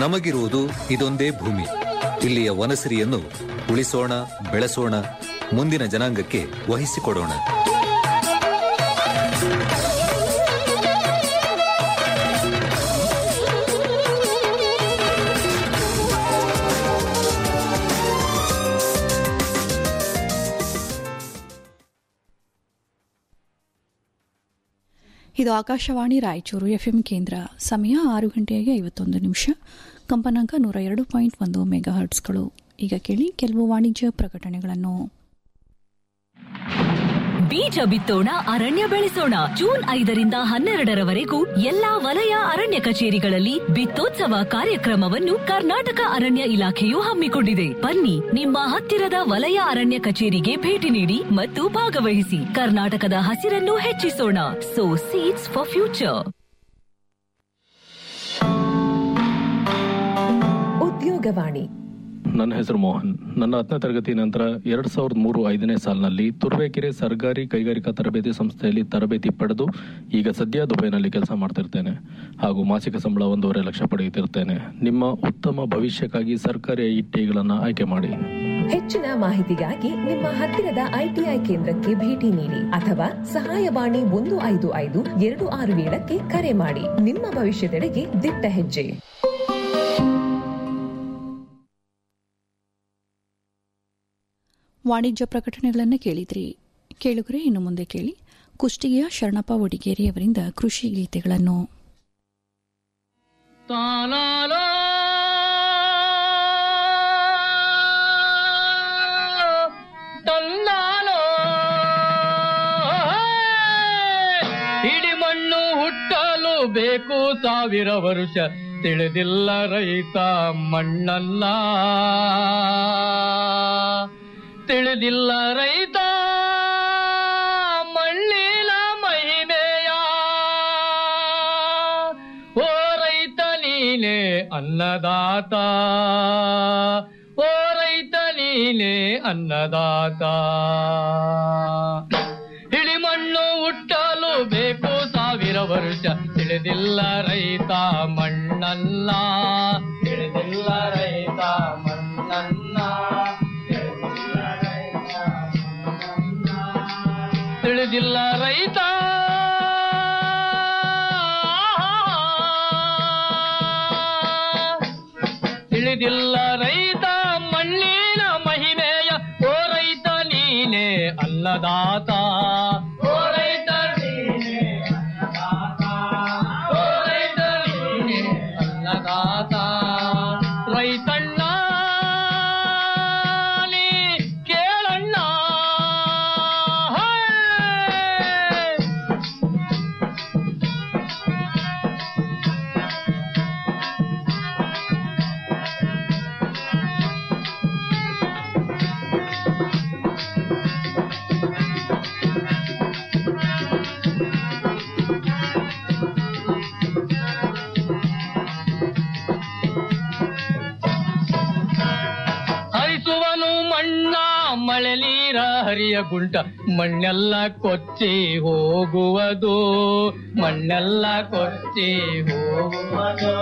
ನಮಗಿರುವುದು ಇದೊಂದೇ ಭೂಮಿ ಇಲ್ಲಿಯ ವನಸಿರಿಯನ್ನು ಉಳಿಸೋಣ ಬೆಳೆಸೋಣ ಮುಂದಿನ ಜನಾಂಗಕ್ಕೆ ವಹಿಸಿಕೊಡೋಣ ಇದು ಆಕಾಶವಾಣಿ ರಾಯಚೂರು ಎಫ್ಎಂ ಕೇಂದ್ರ ಸಮಯ ಆರು ಗಂಟೆಗೆ ಐವತ್ತೊಂದು ನಿಮಿಷ ಕಂಪನಾಂಕ ನೂರ ಎರಡು ಪಾಯಿಂಟ್ ಒಂದು ಮೆಗಾ ಹರ್ಟ್ಸ್ಗಳು ಈಗ ಕೇಳಿ ಕೆಲವು ವಾಣಿಜ್ಯ ಪ್ರಕಟಣೆಗಳನ್ನು ಬೀಜ ಬಿತ್ತೋಣ ಅರಣ್ಯ ಬೆಳೆಸೋಣ ಜೂನ್ ಐದರಿಂದ ಹನ್ನೆರಡರವರೆಗೂ ಎಲ್ಲಾ ವಲಯ ಅರಣ್ಯ ಕಚೇರಿಗಳಲ್ಲಿ ಬಿತ್ತೋತ್ಸವ ಕಾರ್ಯಕ್ರಮವನ್ನು ಕರ್ನಾಟಕ ಅರಣ್ಯ ಇಲಾಖೆಯು ಹಮ್ಮಿಕೊಂಡಿದೆ ಬನ್ನಿ ನಿಮ್ಮ ಹತ್ತಿರದ ವಲಯ ಅರಣ್ಯ ಕಚೇರಿಗೆ ಭೇಟಿ ನೀಡಿ ಮತ್ತು ಭಾಗವಹಿಸಿ ಕರ್ನಾಟಕದ ಹಸಿರನ್ನು ಹೆಚ್ಚಿಸೋಣ ಸೋ ಸೀಡ್ಸ್ ಫಾರ್ ಫ್ಯೂಚರ್ ಉದ್ಯೋಗವಾಣಿ ನನ್ನ ಹೆಸರು ಮೋಹನ್ ನನ್ನ ಹತ್ತನೇ ತರಗತಿ ನಂತರ ಎರಡ್ ಸಾವಿರದ ಮೂರು ಐದನೇ ಸಾಲಿನಲ್ಲಿ ತುರುವೇಕೆರೆ ಸರ್ಕಾರಿ ಕೈಗಾರಿಕಾ ತರಬೇತಿ ಸಂಸ್ಥೆಯಲ್ಲಿ ತರಬೇತಿ ಪಡೆದು ಈಗ ಸದ್ಯ ದುಬೈನಲ್ಲಿ ಕೆಲಸ ಮಾಡ್ತಿರ್ತೇನೆ ಹಾಗೂ ಮಾಸಿಕ ಸಂಬಳ ಒಂದೂವರೆ ಲಕ್ಷ ಪಡೆಯುತ್ತಿರ್ತೇನೆ ನಿಮ್ಮ ಉತ್ತಮ ಭವಿಷ್ಯಕ್ಕಾಗಿ ಸರ್ಕಾರಿ ಐಟಿಗಳನ್ನು ಆಯ್ಕೆ ಮಾಡಿ ಹೆಚ್ಚಿನ ಮಾಹಿತಿಗಾಗಿ ನಿಮ್ಮ ಹತ್ತಿರದ ಐಟಿಐ ಕೇಂದ್ರಕ್ಕೆ ಭೇಟಿ ನೀಡಿ ಅಥವಾ ಸಹಾಯವಾಣಿ ಒಂದು ಐದು ಐದು ಎರಡು ಆರು ಏಳಕ್ಕೆ ಕರೆ ಮಾಡಿ ನಿಮ್ಮ ಭವಿಷ್ಯದೆಡೆಗೆ ದಿಟ್ಟ ಹೆಜ್ಜೆ ವಾಣಿಜ್ಯ ಪ್ರಕಟಣೆಗಳನ್ನು ಕೇಳಿದ್ರಿ ಕೇಳುಗರೆ ಇನ್ನು ಮುಂದೆ ಕೇಳಿ ಕುಷ್ಟಗಿಯ ಶರಣಪ್ಪ ಒಡಿಗೇರಿ ಅವರಿಂದ ಕೃಷಿ ಗೀತೆಗಳನ್ನು ತಾನಾಲೋ ತನ್ನಾಲೋ ಇಡಿ ಮಣ್ಣು ಹುಟ್ಟಲು ಬೇಕು ಸಾವಿರ ವರುಷ ತಿಳಿದಿಲ್ಲ ರೈತ ಮಣ್ಣಲ್ಲ ತಿಳಿದಿಲ್ಲ ರೈತ ಮಣ್ಣಿನ ಮಹಿಮೆಯ ಓ ರೈತ ನೀನೆ ಅನ್ನದಾತ ಓ ರೈತ ನೀನೆ ಅನ್ನದಾತ ಇಳಿ ಮಣ್ಣು ಹುಟ್ಟಲು ಬೇಕು ಸಾವಿರ ವರ್ಷ ತಿಳಿದಿಲ್ಲ ರೈತ ಮಣ್ಣಲ್ಲ ತಿಳಿದಿಲ್ಲ ರೈತ ಮಣ್ಣಲ್ಲ ತಿಳಿದಿಲ್ಲ ರೈತ ತಿಳಿದಿಲ್ಲ ರೈತ ಮಣ್ಣಿನ ಮಹಿಮೆಯ ಓ ರೈತ ನೀನೆ ಅನ್ನದಾತ ಓ ರೈತ ನೀನೆ ಅನ್ನದಾತ. ಓ ರೈತ ನೀನೆ ಅನ್ನದಾತ ರೈತಣ್ಣ ನೀ ಕೇಳಣ್ಣ ಹೇ! ಹರಿಸುವನು ಮಣ್ಣ ಮಳೆ ನೀರ ಹರಿಯ ಗುಂಟ ಮಣ್ಣೆಲ್ಲ ಕೊಚ್ಚಿ ಹೋಗುವುದು ಮಣ್ಣೆಲ್ಲ ಕೊಚ್ಚಿ ಹೋಗುವುದು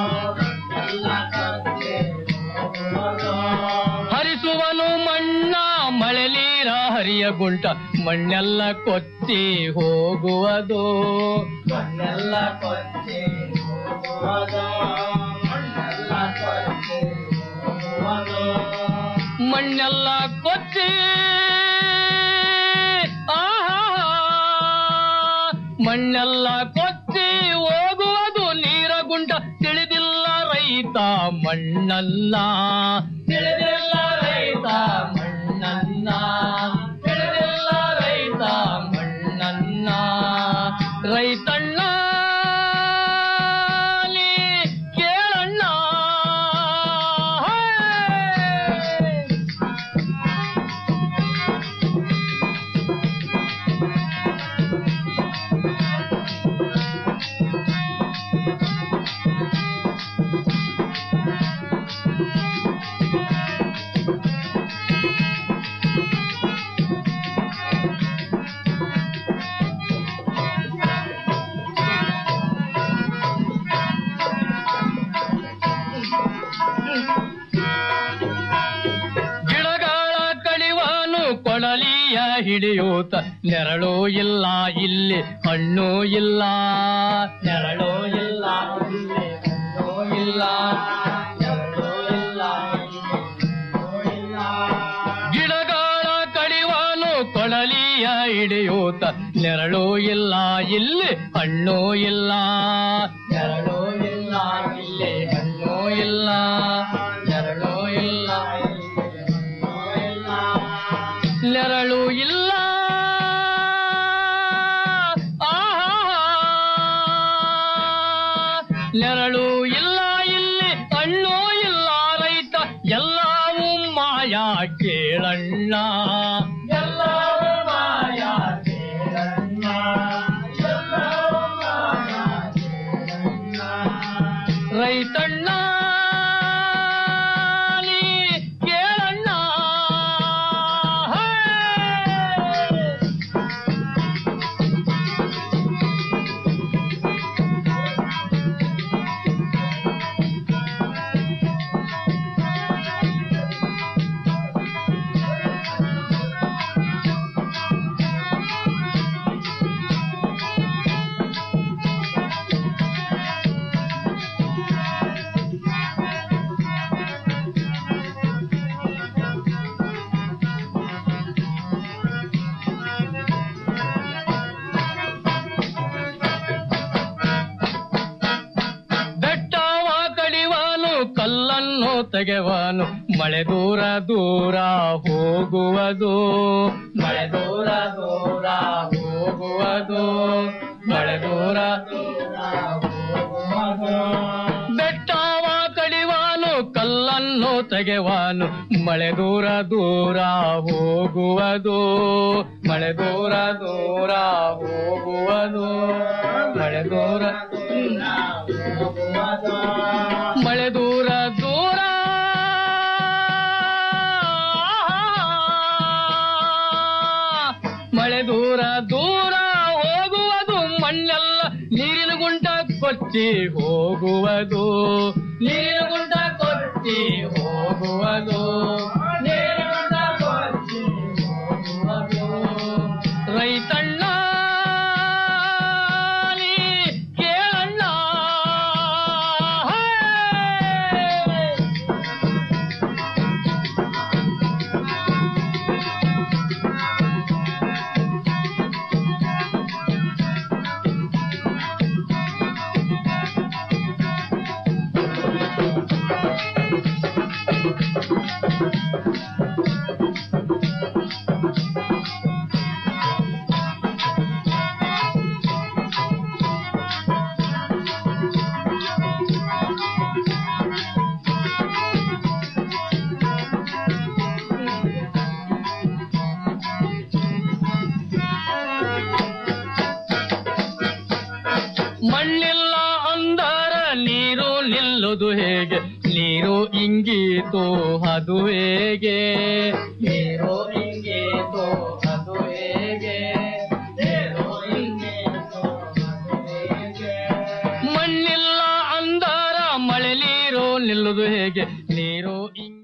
ಹರಿಸುವನು ಮಣ್ಣ ಮಳೆ ನೀರ ಹರಿಯ ಗುಂಟ ಮಣ್ಣೆಲ್ಲ ಕೊಚ್ಚಿ ಹೋಗುವುದು ಮಣ್ಣೆಲ್ಲ ಕೊಚ್ಚಿ ಹೋಗುವುದು ಮಣ್ಣೆಲ್ಲ ಕೊಚ್ಚಿ ಮಣ್ಣೆಲ್ಲ ಕೊಚ್ಚಿ ಆಹಾ ಮಣ್ಣೆಲ್ಲ ಕೊಚ್ಚಿ ಹೋಗುವುದು ನೀರ ಗುಂಟ ತಿಳಿದಿಲ್ಲ ರೈತ ಮಣ್ಣಲ್ಲ ತಿಳಿದಿಲ್ಲ ರೈತ ಮಣ್ಣನ್ನ ತಿಳಿದಿಲ್ಲ ರೈತ ಮಣ್ಣನ್ನ ರೈತಣ್ಣ ನೀ ಕೇಳಣ್ಣ ಹೇ! ಹಿಡಿಯೂತ ನೆರಳು ಇಲ್ಲ ಇಲ್ಲಿ ಹಣ್ಣು ಇಲ್ಲ ನೆರಳು ಇಲ್ಲ ಇಲ್ಲಿ ಹಣ್ಣು ಇಲ್ಲ ನೆರಳು ಇಲ್ಲ ಗಿಡಗಳ ಕಡಿವಾನು ಕೊಡಲಿಯ ಹಿಡಿಯೂತ ನೆರಳು ಇಲ್ಲ ಇಲ್ಲಿ ಹಣ್ಣು ಇಲ್ಲ ನೆರಳು ಇಲ್ಲ ಇಲ್ಲಿ ಹಣ್ಣು ಇಲ್ಲ ನೆರಳು ಇಲ್ಲ ನೆರಳು ಇಲ್ಲ ಆಹಾ ನೆರಳು ಇಲ್ಲ ಇಲ್ಲಿ ಹಣ್ಣು ಇಲ್ಲ ರೈತ ಎಲ್ಲವೂ ಮಾಯ ಕೇಳಣ್ಣ ಎಲ್ಲವೂ ಮಾಯ ಕೇಳಣ್ಣ ಎಲ್ಲವೂ ಮಾಯ ಕೇಳಣ್ಣ. ರೈತಣ್ಣ ನೀ ಕೇಳಣ್ಣ ಹೇ! ಬೆಟ್ಟವ ಕಡಿವಾನು ಕಲ್ಲನ್ನು ತೆಗೆವಾನು ಮಳೆ ದೂರ ದೂರ ಹೋಗುವುದು ಮಳೆ ದೂರ ದೂರ ಹೋಗುವುದು ಮಳೆ ದೂರ ದೂರ ಹೋಗುವುದು ಬೆಟ್ಟವ ಕಡಿವಾನು ಕಲ್ಲನ್ನು ತೆಗೆವಾನು ಮಳೆ ದೂರ ದೂರ ಹೋಗುವುದು ಮಳೆ ದೂರ ದೂರ ಹೋಗುವುದು ಮಳೆ ದೂರ ಮಳೆ ದೂರ ದೂರ ಮಳೆ ದೂರ ದೂರ ಹೋಗುವುದು ಮಣ್ಣೆಲ್ಲ ನೀರಿನ ಗುಂಟ ಕೊಚ್ಚಿ ಹೋಗುವುದು ನೀರಿನ ಗುಂಟ ಕೊಚ್ಚಿ ಹೋಗುವುದು ನೀರಿನ ಗುಂಟ ಕೊಚ್ಚಿ ಹೋಗುವುದು ರೈತಣ್ಣ ನೀ ಕೇಳಣ್ಣ ಹೇ! ಮಣ್ಣಿಲ್ಲ ಅಂದರ ನೀರು ನಿಲ್ಲುವುದು ಹೇಗೆ ನೀರು ಇಂಗೀತು ಅದು ಹೇಗೆ ನೀರು ಇಂಗೀತು ಅದು ಹೇಗೆ ನೀರು ಇಂಗೀತು ಅದು ಹೇಗೆ? ಮಣ್ಣಿಲ್ಲ ಅಂದರ ಮಳೆ ನೀರು ನಿಲ್ಲುವುದು ಹೇಗೆ ನೀರು ಇಂಗಿ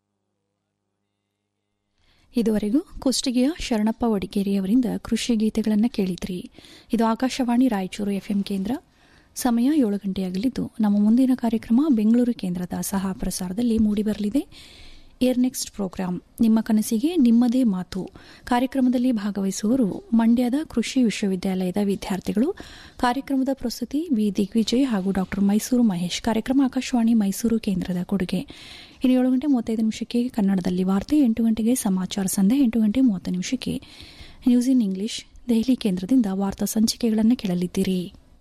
ಇದುವರೆಗೂ ಕುಷ್ಟಗಿಯ ಶರಣಪ್ಪ ವಡಿಕೇರಿಯವರಿಂದ ಕೃಷಿ ಗೀತೆಗಳನ್ನು ಕೇಳಿದ್ರಿ ಇದು ಆಕಾಶವಾಣಿ ರಾಯಚೂರು ಎಫ್ಎಂ ಕೇಂದ್ರ ಸಮಯ ಏಳು ಗಂಟೆಯಾಗಲಿದ್ದು ನಮ್ಮ ಮುಂದಿನ ಕಾರ್ಯಕ್ರಮ ಬೆಂಗಳೂರು ಕೇಂದ್ರದ ಸಹ ಪ್ರಸಾರದಲ್ಲಿ ಮೂಡಿಬರಲಿದೆ ಏರ್ ನೆಕ್ಸ್ಟ್ ಪ್ರೋಗ್ರಾಂ ನಿಮ್ಮ ಕನಸಿಗೆ ನಿಮ್ಮದೇ ಮಾತು ಕಾರ್ಯಕ್ರಮದಲ್ಲಿ ಭಾಗವಹಿಸುವವರು ಮಂಡ್ಯದ ಕೃಷಿ ವಿಶ್ವವಿದ್ಯಾಲಯದ ವಿದ್ಯಾರ್ಥಿಗಳು ಕಾರ್ಯಕ್ರಮದ ಪ್ರಸ್ತುತಿ ವಿ ದಿಗ್ವಿಜಯ್ ಹಾಗೂ ಡಾ ಮೈಸೂರು ಮಹೇಶ್ ಕಾರ್ಯಕ್ರಮ ಆಕಾಶವಾಣಿ ಮೈಸೂರು ಕೇಂದ್ರದ ಕೊಡುಗೆ ಇನ್ನು ಏಳು ಗಂಟೆ ಮೂವತ್ತೈದು ನಿಮಿಷಕ್ಕೆ ಕನ್ನಡದಲ್ಲಿ ವಾರ್ತೆ ಎಂಟು ಗಂಟೆಗೆ ಸಮಾಚಾರ ಸಂಧ್ಯೆ ಎಂಟು ಗಂಟೆ ಮೂವತ್ತು ನಿಮಿಷಕ್ಕೆ ನ್ಯೂಸ್ ಇನ್ ಇಂಗ್ಲಿಷ್ ದೆಹಲಿ ಕೇಂದ್ರದಿಂದ ವಾರ್ತಾ ಸಂಚಿಕೆಗಳನ್ನು ಕೇಳಲಿದ್ದೀರಿ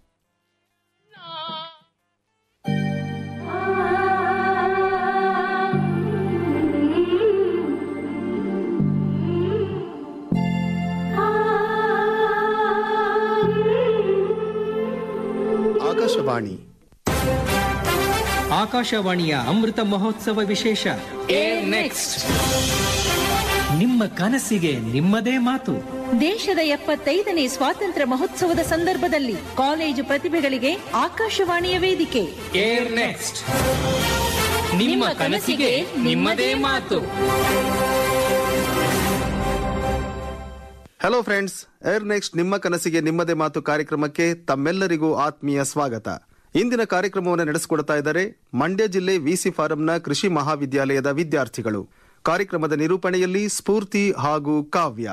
ಆಕಾಶವಾಣಿ ಆಕಾಶವಾಣಿಯ ಅಮೃತ ಮಹೋತ್ಸವ ವಿಶೇಷ ನೆಕ್ಸ್ಟ್ ನಿಮ್ಮ ಕನಸಿಗೆ ನಿಮ್ಮದೇ ಮಾತು ದೇಶದ ಎಪ್ಪತ್ತೈದನೇ ಸ್ವಾತಂತ್ರ್ಯ ಮಹೋತ್ಸವದ ಸಂದರ್ಭದಲ್ಲಿ ಕಾಲೇಜು ಪ್ರತಿಭೆಗಳಿಗೆ ಆಕಾಶವಾಣಿಯ ವೇದಿಕೆ ಏರ್ ನೆಕ್ಸ್ಟ್ ನಿಮ್ಮ ಕನಸಿಗೆ ನಿಮ್ಮದೇ ಮಾತು ಹಲೋ ಫ್ರೆಂಡ್ಸ್ ಏರ್ ನೆಕ್ಸ್ಟ್ ನಿಮ್ಮ ಕನಸಿಗೆ ನಿಮ್ಮದೇ ಮಾತು ಕಾರ್ಯಕ್ರಮಕ್ಕೆ ತಮ್ಮೆಲ್ಲರಿಗೂ ಆತ್ಮೀಯ ಸ್ವಾಗತ ಇಂದಿನ ಕಾರ್ಯಕ್ರಮವನ್ನು ನಡೆಸಿಕೊಡ್ತಾ ಇದ್ದಾರೆ ಮಂಡ್ಯ ಜಿಲ್ಲೆ ವಿಸಿ ಫಾರಂನ ಕೃಷಿ ಮಹಾವಿದ್ಯಾಲಯದ ವಿದ್ಯಾರ್ಥಿಗಳು ಕಾರ್ಯಕ್ರಮದ ನಿರೂಪಣೆಯಲ್ಲಿ ಸ್ಫೂರ್ತಿ ಹಾಗೂ ಕಾವ್ಯ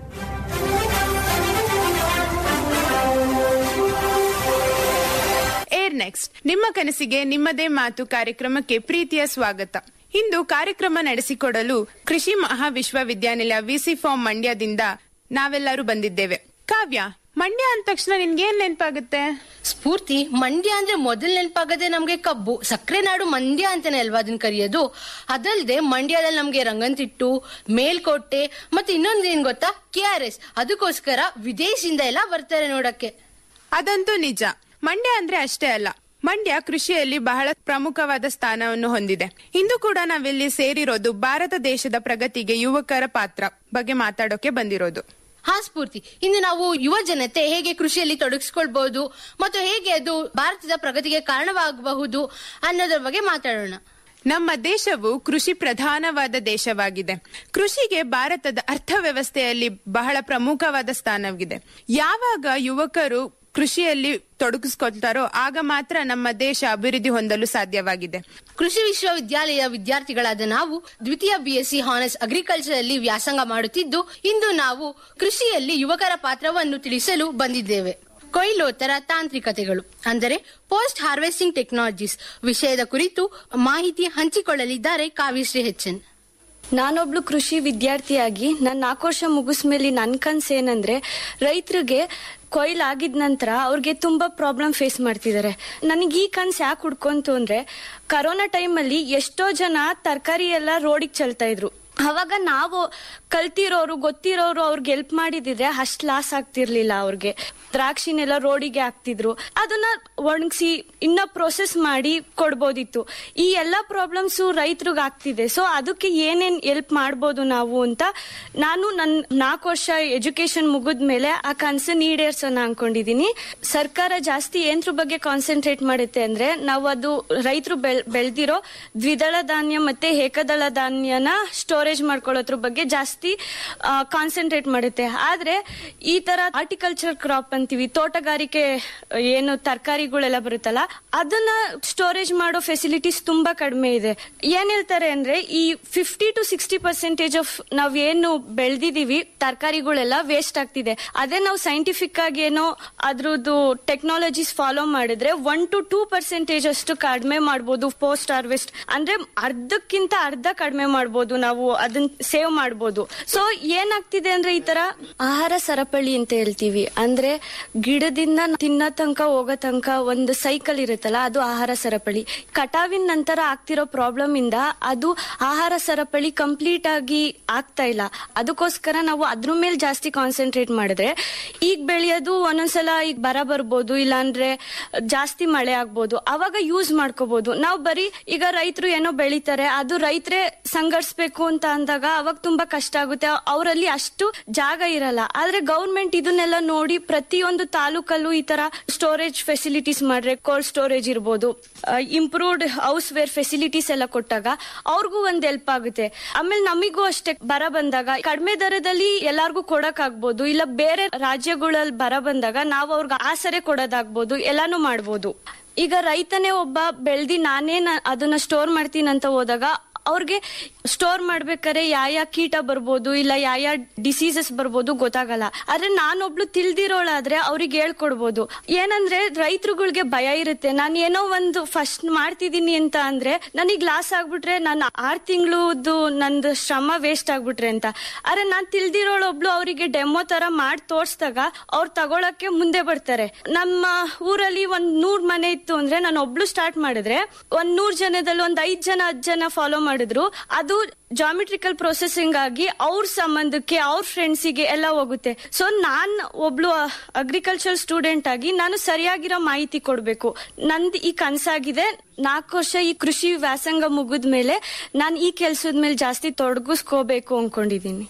ಏರ್ ನೆಕ್ಸ್ಟ್ ನಿಮ್ಮ ಕನಸಿಗೆ ನಿಮ್ಮದೇ ಮಾತು ಕಾರ್ಯಕ್ರಮಕ್ಕೆ ಪ್ರೀತಿಯ ಸ್ವಾಗತ ಇಂದು ಕಾರ್ಯಕ್ರಮ ನಡೆಸಿಕೊಡಲು ಕೃಷಿ ಮಹಾವಿಶ್ವವಿದ್ಯಾನಿಲಯ ವಿಸಿ ಫಾರ್ಮ್ ಮಂಡ್ಯದಿಂದ ನಾವೆಲ್ಲರೂ ಬಂದಿದ್ದೇವೆ ಕಾವ್ಯ ಮಂಡ್ಯ ಅಂದ ತಕ್ಷಣ ನಿನ್ಗೆ ಏನ್ ನೆನಪಾಗುತ್ತೆ ಸ್ಫೂರ್ತಿ ಮಂಡ್ಯ ಅಂದ್ರೆ ಮೊದಲ್ ನೆನಪಾಗದೆ ನಮ್ಗೆ ಕಬ್ಬು ಸಕ್ಕರೆ ನಾಡು ಮಂಡ್ಯ ಅಂತಾನೆ ಅಲ್ವಾ ಅದನ್ನ ಕರೆಯೋದು ಅದಲ್ದೆ ಮಂಡ್ಯದಲ್ಲಿ ನಮ್ಗೆ ರಂಗಂತಿಟ್ಟು ಮೇಲ್ಕೋಟೆ ಮತ್ತೆ ಇನ್ನೊಂದ್ ಏನ್ ಗೊತ್ತಾ ಕೆ ಆರ್ ಎಸ್ ಅದಕ್ಕೋಸ್ಕರ ವಿದೇಶದಿಂದ ಎಲ್ಲ ಬರ್ತಾರೆ ನೋಡಕ್ಕೆ ಅದಂತೂ ನಿಜ ಮಂಡ್ಯ ಅಂದ್ರೆ ಅಷ್ಟೇ ಅಲ್ಲ ಮಂಡ್ಯ ಕೃಷಿಯಲ್ಲಿ ಬಹಳ ಪ್ರಮುಖವಾದ ಸ್ಥಾನವನ್ನು ಹೊಂದಿದೆ ಇಂದು ಕೂಡ ನಾವಿಲ್ಲಿ ಸೇರಿರೋದು ಭಾರತ ದೇಶದ ಪ್ರಗತಿಗೆ ಯುವಕರ ಪಾತ್ರ ಬಗ್ಗೆ ಮಾತಾಡೋಕೆ ಬಂದಿರೋದು ಹಾ ಸ್ಫೂರ್ತಿ ಇಂದು ನಾವು ಯುವ ಜನತೆ ಹೇಗೆ ಕೃಷಿಯಲ್ಲಿ ತೊಡಗಿಸ್ಕೊಳ್ಬಹುದು ಮತ್ತು ಹೇಗೆ ಅದು ಭಾರತದ ಪ್ರಗತಿಗೆ ಕಾರಣವಾಗಬಹುದು ಅನ್ನೋದ್ರ ಬಗ್ಗೆ ಮಾತಾಡೋಣ ನಮ್ಮ ದೇಶವು ಕೃಷಿ ಪ್ರಧಾನವಾದ ದೇಶವಾಗಿದೆ ಕೃಷಿಗೆ ಭಾರತದ ಅರ್ಥವ್ಯವಸ್ಥೆಯಲ್ಲಿ ಬಹಳ ಪ್ರಮುಖವಾದ ಸ್ಥಾನವಿದೆ ಯಾವಾಗ ಯುವಕರು ಕೃಷಿಯಲ್ಲಿ ತೊಡಗಿಸ್ಕೊಳ್ತಾರೋ ಆಗ ಮಾತ್ರ ನಮ್ಮ ದೇಶ ಅಭಿವೃದ್ಧಿ ಹೊಂದಲು ಸಾಧ್ಯವಾಗಿದೆ ಕೃಷಿ ವಿಶ್ವವಿದ್ಯಾಲಯ ವಿದ್ಯಾರ್ಥಿಗಳಾದ ನಾವು ದ್ವಿತೀಯ ಬಿಎಸ್ಸಿ ಹಾನರ್ಸ್ ಅಗ್ರಿಕಲ್ಚರ್ ಅಲ್ಲಿ ವ್ಯಾಸಂಗ ಮಾಡುತ್ತಿದ್ದು ಇಂದು ನಾವು ಕೃಷಿಯಲ್ಲಿ ಯುವಕರ ಪಾತ್ರವನ್ನು ತಿಳಿಸಲು ಬಂದಿದ್ದೇವೆ ಕೊಯ್ಲೋತ್ತರ ತಾಂತ್ರಿಕತೆಗಳು ಅಂದರೆ ಪೋಸ್ಟ್ ಹಾರ್ವೆಸ್ಟಿಂಗ್ ಟೆಕ್ನಾಲಜೀಸ್ ವಿಷಯದ ಕುರಿತು ಮಾಹಿತಿ ಹಂಚಿಕೊಳ್ಳಲಿದ್ದಾರೆ ಕಾವ್ಯಶ್ರೀ ಹೆಚ್ಚನ್ ನಾನೊಬ್ಳು ಕೃಷಿ ವಿದ್ಯಾರ್ಥಿಯಾಗಿ ನನ್ನ ನಾಲ್ಕು ವರ್ಷ ಮುಗಿಸ್ಮೇಲೆ ನನ್ನ ಕನ್ಸು ಏನಂದ್ರೆ ರೈತರಿಗೆ ಕೊಯ್ಲಾಗಿದ ನಂತರ ಅವ್ರಿಗೆ ತುಂಬಾ ಪ್ರಾಬ್ಲಮ್ ಫೇಸ್ ಮಾಡ್ತಿದ್ದಾರೆ ನನಗೆ ಈ ಕನ್ಸು ಯಾಕೆ ಹುಡ್ಕೊಂತು ಅಂದ್ರೆ ಕರೋನಾ ಟೈಮಲ್ಲಿ ಎಷ್ಟೋ ಜನ ತರಕಾರಿ ಎಲ್ಲ ರೋಡಿಗೆ ಚೆಲ್ತಾ ಇದ್ರು ಅವಾಗ ನಾವು ಕಲ್ತಿರೋರು ಗೊತ್ತಿರೋರು ಅವ್ರಿಗೆ ಹೆಲ್ಪ್ ಮಾಡಿದಿದ್ರೆ ಅಷ್ಟ್ ಲಾಸ್ ಆಗ್ತಿರ್ಲಿಲ್ಲ ಅವ್ರಿಗೆ ದ್ರಾಕ್ಷಿನೆಲ್ಲ ರೋಡಿಗೆ ಹಾಕ್ತಿದ್ರು ಅದನ್ನ ಒಣಗಿಸಿ ಇನ್ನ ಪ್ರೊಸೆಸ್ ಮಾಡಿ ಕೊಡ್ಬೋದಿತ್ತು ಈ ಎಲ್ಲಾ ಪ್ರಾಬ್ಲಮ್ಸ್ ರೈತರಿಗೆ ಆಗ್ತಿದೆ ಸೊ ಅದಕ್ಕೆ ಏನೇನ್ ಹೆಲ್ಪ್ ಮಾಡ್ಬೋದು ನಾವು ಅಂತ ನಾನು ನನ್ ನಾಲ್ಕು ವರ್ಷ ಎಜುಕೇಶನ್ ಮುಗಿದ್ಮೇಲೆ ಆ ಕನ್ಸನ್ ಈಡೇರ್ಸೋಣ ಅನ್ಕೊಂಡಿದೀನಿ ಸರ್ಕಾರ ಜಾಸ್ತಿ ಏನ್ರ ಬಗ್ಗೆ ಕಾನ್ಸಂಟ್ರೇಟ್ ಮಾಡುತ್ತೆ ಅಂದ್ರೆ ನಾವು ಅದು ರೈತರು ಬೆಳೆದಿರೋ ದ್ವಿದಳ ಧಾನ್ಯ ಮತ್ತೆ ಏಕದಳ ಧಾನ್ಯನ ಸ್ಟೋರೇಜ್ ಮಾಡ್ಕೊಳ್ಳೋದ್ರ ಬಗ್ಗೆ ಜಾಸ್ತಿ ಕಾನ್ಸಂಟ್ರೇಟ್ ಮಾಡುತ್ತೆ ಆದ್ರೆ ಈ ತರ ಆರ್ಟಿಕಲ್ಚರ್ ಕ್ರಾಪ್ ಅಂತೀವಿ ತೋಟಗಾರಿಕೆ ಏನು ತರಕಾರಿಗಳೆಲ್ಲ ಬರುತ್ತಲ್ಲ ಅದನ್ನ ಸ್ಟೋರೇಜ್ ಮಾಡೋ ಫೆಸಿಲಿಟೀಸ್ ತುಂಬಾ ಕಡಿಮೆ ಇದೆ ಏನ್ ಹೇಳ್ತಾರೆ ಅಂದ್ರೆ ಈ fifty to sixty percentage of ನಾವ್ ಏನು ಬೆಳೆದಿದೀವಿ ತರಕಾರಿಗಳೆಲ್ಲ ವೇಸ್ಟ್ ಆಗ್ತಿದೆ ಅದೇ ನಾವು ಸೈಂಟಿಫಿಕ್ ಆಗಿ ಏನೋ ಅದ್ರದ್ದು ಟೆಕ್ನಾಲಜೀಸ್ ಫಾಲೋ ಮಾಡಿದ್ರೆ ಒನ್ ಟು ಟೂ ಪರ್ಸೆಂಟೇಜ್ ಅಷ್ಟು ಕಡಿಮೆ ಮಾಡ್ಬೋದು ಪೋಸ್ಟ್ ಹಾರ್ವೆಸ್ಟ್ ಅಂದ್ರೆ ಅರ್ಧಕ್ಕಿಂತ ಅರ್ಧ ಕಡಿಮೆ ಮಾಡ್ಬೋದು ನಾವು ಅದನ್ನ ಸೇವ್ ಮಾಡ್ಬೋದು ಸೊ ಏನಾಗ್ತಿದೆ ಅಂದ್ರೆ ಈ ತರ ಆಹಾರ ಸರಪಳಿ ಅಂತ ಹೇಳ್ತೀವಿ ಅಂದ್ರೆ ಗಿಡದಿಂದ ತಿನ್ನೋ ತನಕ ಹೋಗೋ ತನಕ ಒಂದು ಸೈಕಲ್ ಇರುತ್ತಲ್ಲ ಅದು ಆಹಾರ ಸರಪಳಿ ಕಟಾವಿನ ನಂತರ ಆಗ್ತಿರೋ ಪ್ರಾಬ್ಲಮ್ ಇಂದ ಅದು ಆಹಾರ ಸರಪಳಿ ಕಂಪ್ಲೀಟ್ ಆಗಿ ಆಗ್ತಾ ಇಲ್ಲ ಅದಕ್ಕೋಸ್ಕರ ನಾವು ಅದ್ರ ಮೇಲೆ ಜಾಸ್ತಿ ಕಾನ್ಸಂಟ್ರೇಟ್ ಮಾಡಿದ್ರೆ ಈಗ ಬೆಳೆಯೋದು ಒಂದೊಂದ್ಸಲ ಈಗ ಬರ ಬರ್ಬೋದು ಇಲ್ಲಾಂದ್ರೆ ಜಾಸ್ತಿ ಮಳೆ ಆಗ್ಬೋದು ಅವಾಗ ಯೂಸ್ ಮಾಡ್ಕೋಬಹುದು ನಾವು ಬರೀ ಈಗ ರೈತರು ಏನೋ ಬೆಳಿತಾರೆ ಅದು ರೈತರೇ ಸಂಘಟಿಸ್ಬೇಕು ಅಂತ ಅಂದಾಗ ಅವಾಗ ತುಂಬಾ ಕಷ್ಟ ಆಗುತ್ತೆ ಅವರಲ್ಲಿ ಅಷ್ಟು ಜಾಗ ಇರಲ್ಲ ಆದ್ರೆ ಗೌರ್ಮೆಂಟ್ ಇದನ್ನೆಲ್ಲ ನೋಡಿ ಪ್ರತಿಯೊಂದು ತಾಲೂಕಲ್ಲೂ ಈ ತರ ಸ್ಟೋರೇಜ್ ಫೆಸಿಲಿಟೀಸ್ ಮಾಡ್ರೆ ಕೋಲ್ಡ್ ಸ್ಟೋರೇಜ್ ಇರ್ಬೋದು ಇಂಪ್ರೂವ್ಡ್ ಹೌಸ್ ವೇರ್ ಫೆಸಿಲಿಟೀಸ್ ಎಲ್ಲ ಕೊಟ್ಟಾಗ ಅವ್ರಿಗೂ ಒಂದ್ ಹೆಲ್ಪ್ ಆಗುತ್ತೆ ಆಮೇಲೆ ನಮಿಗೂ ಅಷ್ಟೇ ಬರ ಬಂದಾಗ ಕಡಿಮೆ ದರದಲ್ಲಿ ಎಲ್ಲಾರ್ಗೂ ಕೊಡಕ್ ಆಗ್ಬೋದು ಇಲ್ಲ ಬೇರೆ ರಾಜ್ಯಗಳಲ್ಲಿ ಬರ ಬಂದಾಗ ನಾವು ಅವ್ರಿಗೆ ಆಸರೆ ಕೊಡೋದಾಗ್ಬೋದು ಎಲ್ಲಾನು ಮಾಡ್ಬೋದು ಈಗ ರೈತನೇ ಒಬ್ಬ ಬೆಳ್ದಿ ನಾನೇ ಅದನ್ನ ಸ್ಟೋರ್ ಮಾಡ್ತೀನಿ ಅಂತ ಹೋದಾಗ ಅವ್ರಿಗೆ ಸ್ಟೋರ್ ಮಾಡ್ಬೇಕಾದ್ರೆ ಯಾವ ಕೀಟ ಬರ್ಬೋದು ಇಲ್ಲ ಯಾವ ಡಿಸೀಸಸ್ ಬರ್ಬೋದು ಗೊತ್ತಾಗಲ್ಲ ಆದ್ರೆ ನಾನೊಬ್ಳು ತಿಳ್ದಿರೋಳಾದ್ರೆ ಅವ್ರಿಗೆ ಹೇಳ್ಕೊಡ್ಬೋದು ಏನಂದ್ರೆ ರೈತರುಗಳಿಗೆ ಭಯ ಇರುತ್ತೆ ನಾನು ಏನೋ ಒಂದು ಫಸ್ಟ್ ಮಾಡ್ತಿದೀನಿ ಅಂತ ಅಂದ್ರೆ ನನಗ್ ಲಾಸ್ ಆಗ್ಬಿಟ್ರೆ ನಾನು ಆರ್ ತಿಂಗಳದು ನಂದು ಶ್ರಮ ವೇಸ್ಟ್ ಆಗ್ಬಿಟ್ರೆ ಅಂತ ಆದ್ರೆ ನಾನ್ ತಿಳ್ದಿರೋಳೊಬ್ಳು ಅವರಿಗೆ ಡೆಮೋ ತರ ಮಾಡಿ ತೋರ್ಸ್ದಾಗ ಅವ್ರು ತಗೊಳಕ್ಕೆ ಮುಂದೆ ಬರ್ತಾರೆ ನಮ್ಮ ಊರಲ್ಲಿ ಒಂದ್ ನೂರ್ ಮನೆ ಇತ್ತು ಅಂದ್ರೆ ನಾನು ಒಬ್ಳು ಸ್ಟಾರ್ಟ್ ಮಾಡಿದ್ರೆ ಒಂದ್ ನೂರ್ ಜನದಲ್ಲಿ ಒಂದ್ ಐದ್ ಜನ ಹತ್ತು ಜನ ಫಾಲೋ ಮಾಡಿದ್ರು ಅದು ಜಾಮಿಟ್ರಿಕಲ್ ಪ್ರೊಸೆಸಿಂಗ್ ಆಗಿ ಅವ್ರ ಸಂಬಂಧಕ್ಕೆ ಅವ್ರ ಫ್ರೆಂಡ್ಸಿಗೆ ಎಲ್ಲ ಹೋಗುತ್ತೆ ಸೊ ನಾನ್ ಒಬ್ಳು ಅಗ್ರಿಕಲ್ಚರ್ ಸ್ಟೂಡೆಂಟ್ ಆಗಿ ನಾನು ಸರಿಯಾಗಿರೋ ಮಾಹಿತಿ ಕೊಡ್ಬೇಕು ನಂದು ಈ ಕನ್ಸಾಗಿದೆ ನಾಲ್ಕು ವರ್ಷ ಈ ಕೃಷಿ ವ್ಯಾಸಂಗ ಮುಗಿದ್ಮೇಲೆ ನಾನು ಈ ಕೆಲ್ಸದ ಮೇಲೆ ಜಾಸ್ತಿ ತೊಡಗಿಸ್ಕೋಬೇಕು ಅನ್ಕೊಂಡಿದೀನಿ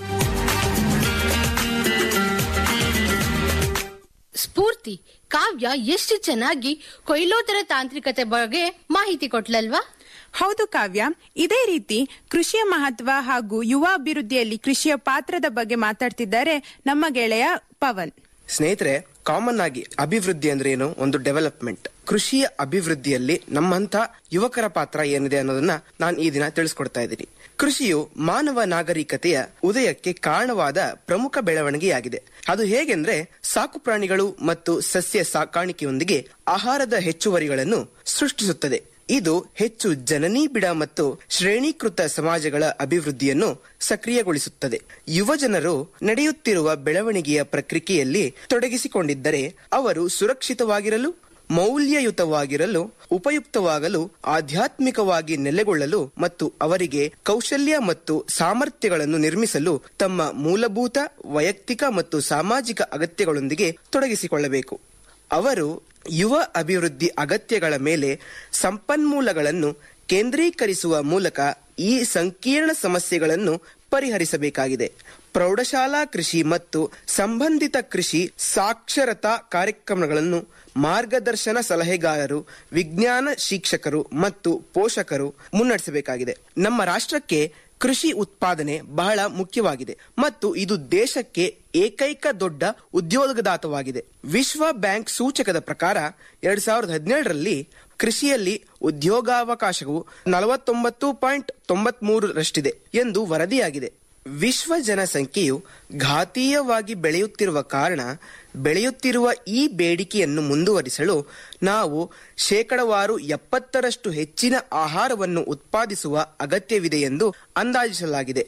ಸ್ಫೂರ್ತಿ ಕಾವ್ಯ ಎಷ್ಟು ಚೆನ್ನಾಗಿ ಕೊಯ್ಲೋತ್ತರ ತಾಂತ್ರಿಕತೆ ಬಗ್ಗೆ ಮಾಹಿತಿ ಕೊಟ್ಲಲ್ವಾ ಹೌದು ಕಾವ್ಯ ಇದೇ ರೀತಿ ಕೃಷಿಯ ಮಹತ್ವ ಹಾಗೂ ಯುವ ಅಭಿವೃದ್ಧಿಯಲ್ಲಿ ಕೃಷಿಯ ಪಾತ್ರದ ಬಗ್ಗೆ ಮಾತಾಡ್ತಿದ್ದಾರೆ ನಮ್ಮ ಗೆಳೆಯ ಪವನ್ ಸ್ನೇಹಿತರೆ ಕಾಮನ್ ಆಗಿ ಅಭಿವೃದ್ಧಿ ಅಂದ್ರೆ ಏನು ಒಂದು ಡೆವಲಪ್ಮೆಂಟ್ ಕೃಷಿಯ ಅಭಿವೃದ್ಧಿಯಲ್ಲಿ ನಮ್ಮಂತ ಯುವಕರ ಪಾತ್ರ ಏನಿದೆ ಅನ್ನೋದನ್ನ ನಾನು ಈ ದಿನ ತಿಳಿಸ್ಕೊಡ್ತಾ ಇದ್ದೀನಿ ಕೃಷಿಯು ಮಾನವ ನಾಗರಿಕತೆಯ ಉದಯಕ್ಕೆ ಕಾರಣವಾದ ಪ್ರಮುಖ ಬೆಳವಣಿಗೆಯಾಗಿದೆ ಅದು ಹೇಗೆಂದ್ರೆ ಸಾಕು ಪ್ರಾಣಿಗಳು ಮತ್ತು ಸಸ್ಯ ಸಾಕಾಣಿಕೆಯೊಂದಿಗೆ ಆಹಾರದ ಹೆಚ್ಚುವರಿಗಳನ್ನು ಸೃಷ್ಟಿಸುತ್ತದೆ ಇದು ಹೆಚ್ಚು ಜನನೀಬಿಡ ಮತ್ತು ಶ್ರೇಣೀಕೃತ ಸಮಾಜಗಳ ಅಭಿವೃದ್ಧಿಯನ್ನು ಸಕ್ರಿಯಗೊಳಿಸುತ್ತದೆ ಯುವ ಜನರು ನಡೆಯುತ್ತಿರುವ ಬೆಳವಣಿಗೆಯ ಪ್ರಕ್ರಿಯೆಯಲ್ಲಿ ತೊಡಗಿಸಿಕೊಂಡಿದ್ದರೆ ಅವರು ಸುರಕ್ಷಿತವಾಗಿರಲು ಮೌಲ್ಯಯುತವಾಗಿರಲು ಉಪಯುಕ್ತವಾಗಲು ಆಧ್ಯಾತ್ಮಿಕವಾಗಿ ನೆಲೆಗೊಳ್ಳಲು ಮತ್ತು ಅವರಿಗೆ ಕೌಶಲ್ಯ ಮತ್ತು ಸಾಮರ್ಥ್ಯಗಳನ್ನು ನಿರ್ಮಿಸಲು ತಮ್ಮ ಮೂಲಭೂತ ವೈಯಕ್ತಿಕ ಮತ್ತು ಸಾಮಾಜಿಕ ಅಗತ್ಯಗಳೊಂದಿಗೆ ತೊಡಗಿಸಿಕೊಳ್ಳಬೇಕು ಅವರು ಯುವ ಅಭಿವೃದ್ಧಿ ಅಗತ್ಯಗಳ ಮೇಲೆ ಸಂಪನ್ಮೂಲಗಳನ್ನು ಕೇಂದ್ರೀಕರಿಸುವ ಮೂಲಕ ಈ ಸಂಕೀರ್ಣ ಸಮಸ್ಯೆಗಳನ್ನು ಪರಿಹರಿಸಬೇಕಾಗಿದೆ ಪ್ರೌಢಶಾಲಾ ಕೃಷಿ ಮತ್ತು ಸಂಬಂಧಿತ ಕೃಷಿ ಸಾಕ್ಷರತಾ ಕಾರ್ಯಕ್ರಮಗಳನ್ನು ಮಾರ್ಗದರ್ಶನ ಸಲಹೆಗಾರರು ವಿಜ್ಞಾನ ಶಿಕ್ಷಕರು ಮತ್ತು ಪೋಷಕರು ಮುನ್ನಡೆಸಬೇಕಾಗಿದೆ ನಮ್ಮ ರಾಷ್ಟ್ರಕ್ಕೆ ಕೃಷಿ ಉತ್ಪಾದನೆ ಬಹಳ ಮುಖ್ಯವಾಗಿದೆ ಮತ್ತು ಇದು ದೇಶಕ್ಕೆ ಏಕೈಕ ದೊಡ್ಡ ಉದ್ಯೋಗದಾತವಾಗಿದೆ ವಿಶ್ವ ಬ್ಯಾಂಕ್ ಸೂಚಕದ ಪ್ರಕಾರ ಎರಡ್ ಸಾವಿರದ ಹದಿನೇಳರಲ್ಲಿ ಕೃಷಿಯಲ್ಲಿ ಉದ್ಯೋಗಾವಕಾಶವು ನಲವತ್ತೊಂಬತ್ತು ಪಾಯಿಂಟ್ ತೊಂಬತ್ ಮೂರರಷ್ಟಿದೆ ಎಂದು ವರದಿಯಾಗಿದೆ ವಿಶ್ವ ಜನಸಂಖ್ಯೆಯು ಘಾತೀಯವಾಗಿ ಬೆಳೆಯುತ್ತಿರುವ ಕಾರಣ ಬೆಳೆಯುತ್ತಿರುವ ಈ ಬೇಡಿಕೆಯನ್ನು ಮುಂದುವರಿಸಲು ನಾವು ಶೇಕಡವಾರು ಎಪ್ಪತ್ತರಷ್ಟು ಹೆಚ್ಚಿನ ಆಹಾರವನ್ನು ಉತ್ಪಾದಿಸುವ ಅಗತ್ಯವಿದೆ ಎಂದು ಅಂದಾಜಿಸಲಾಗಿದೆ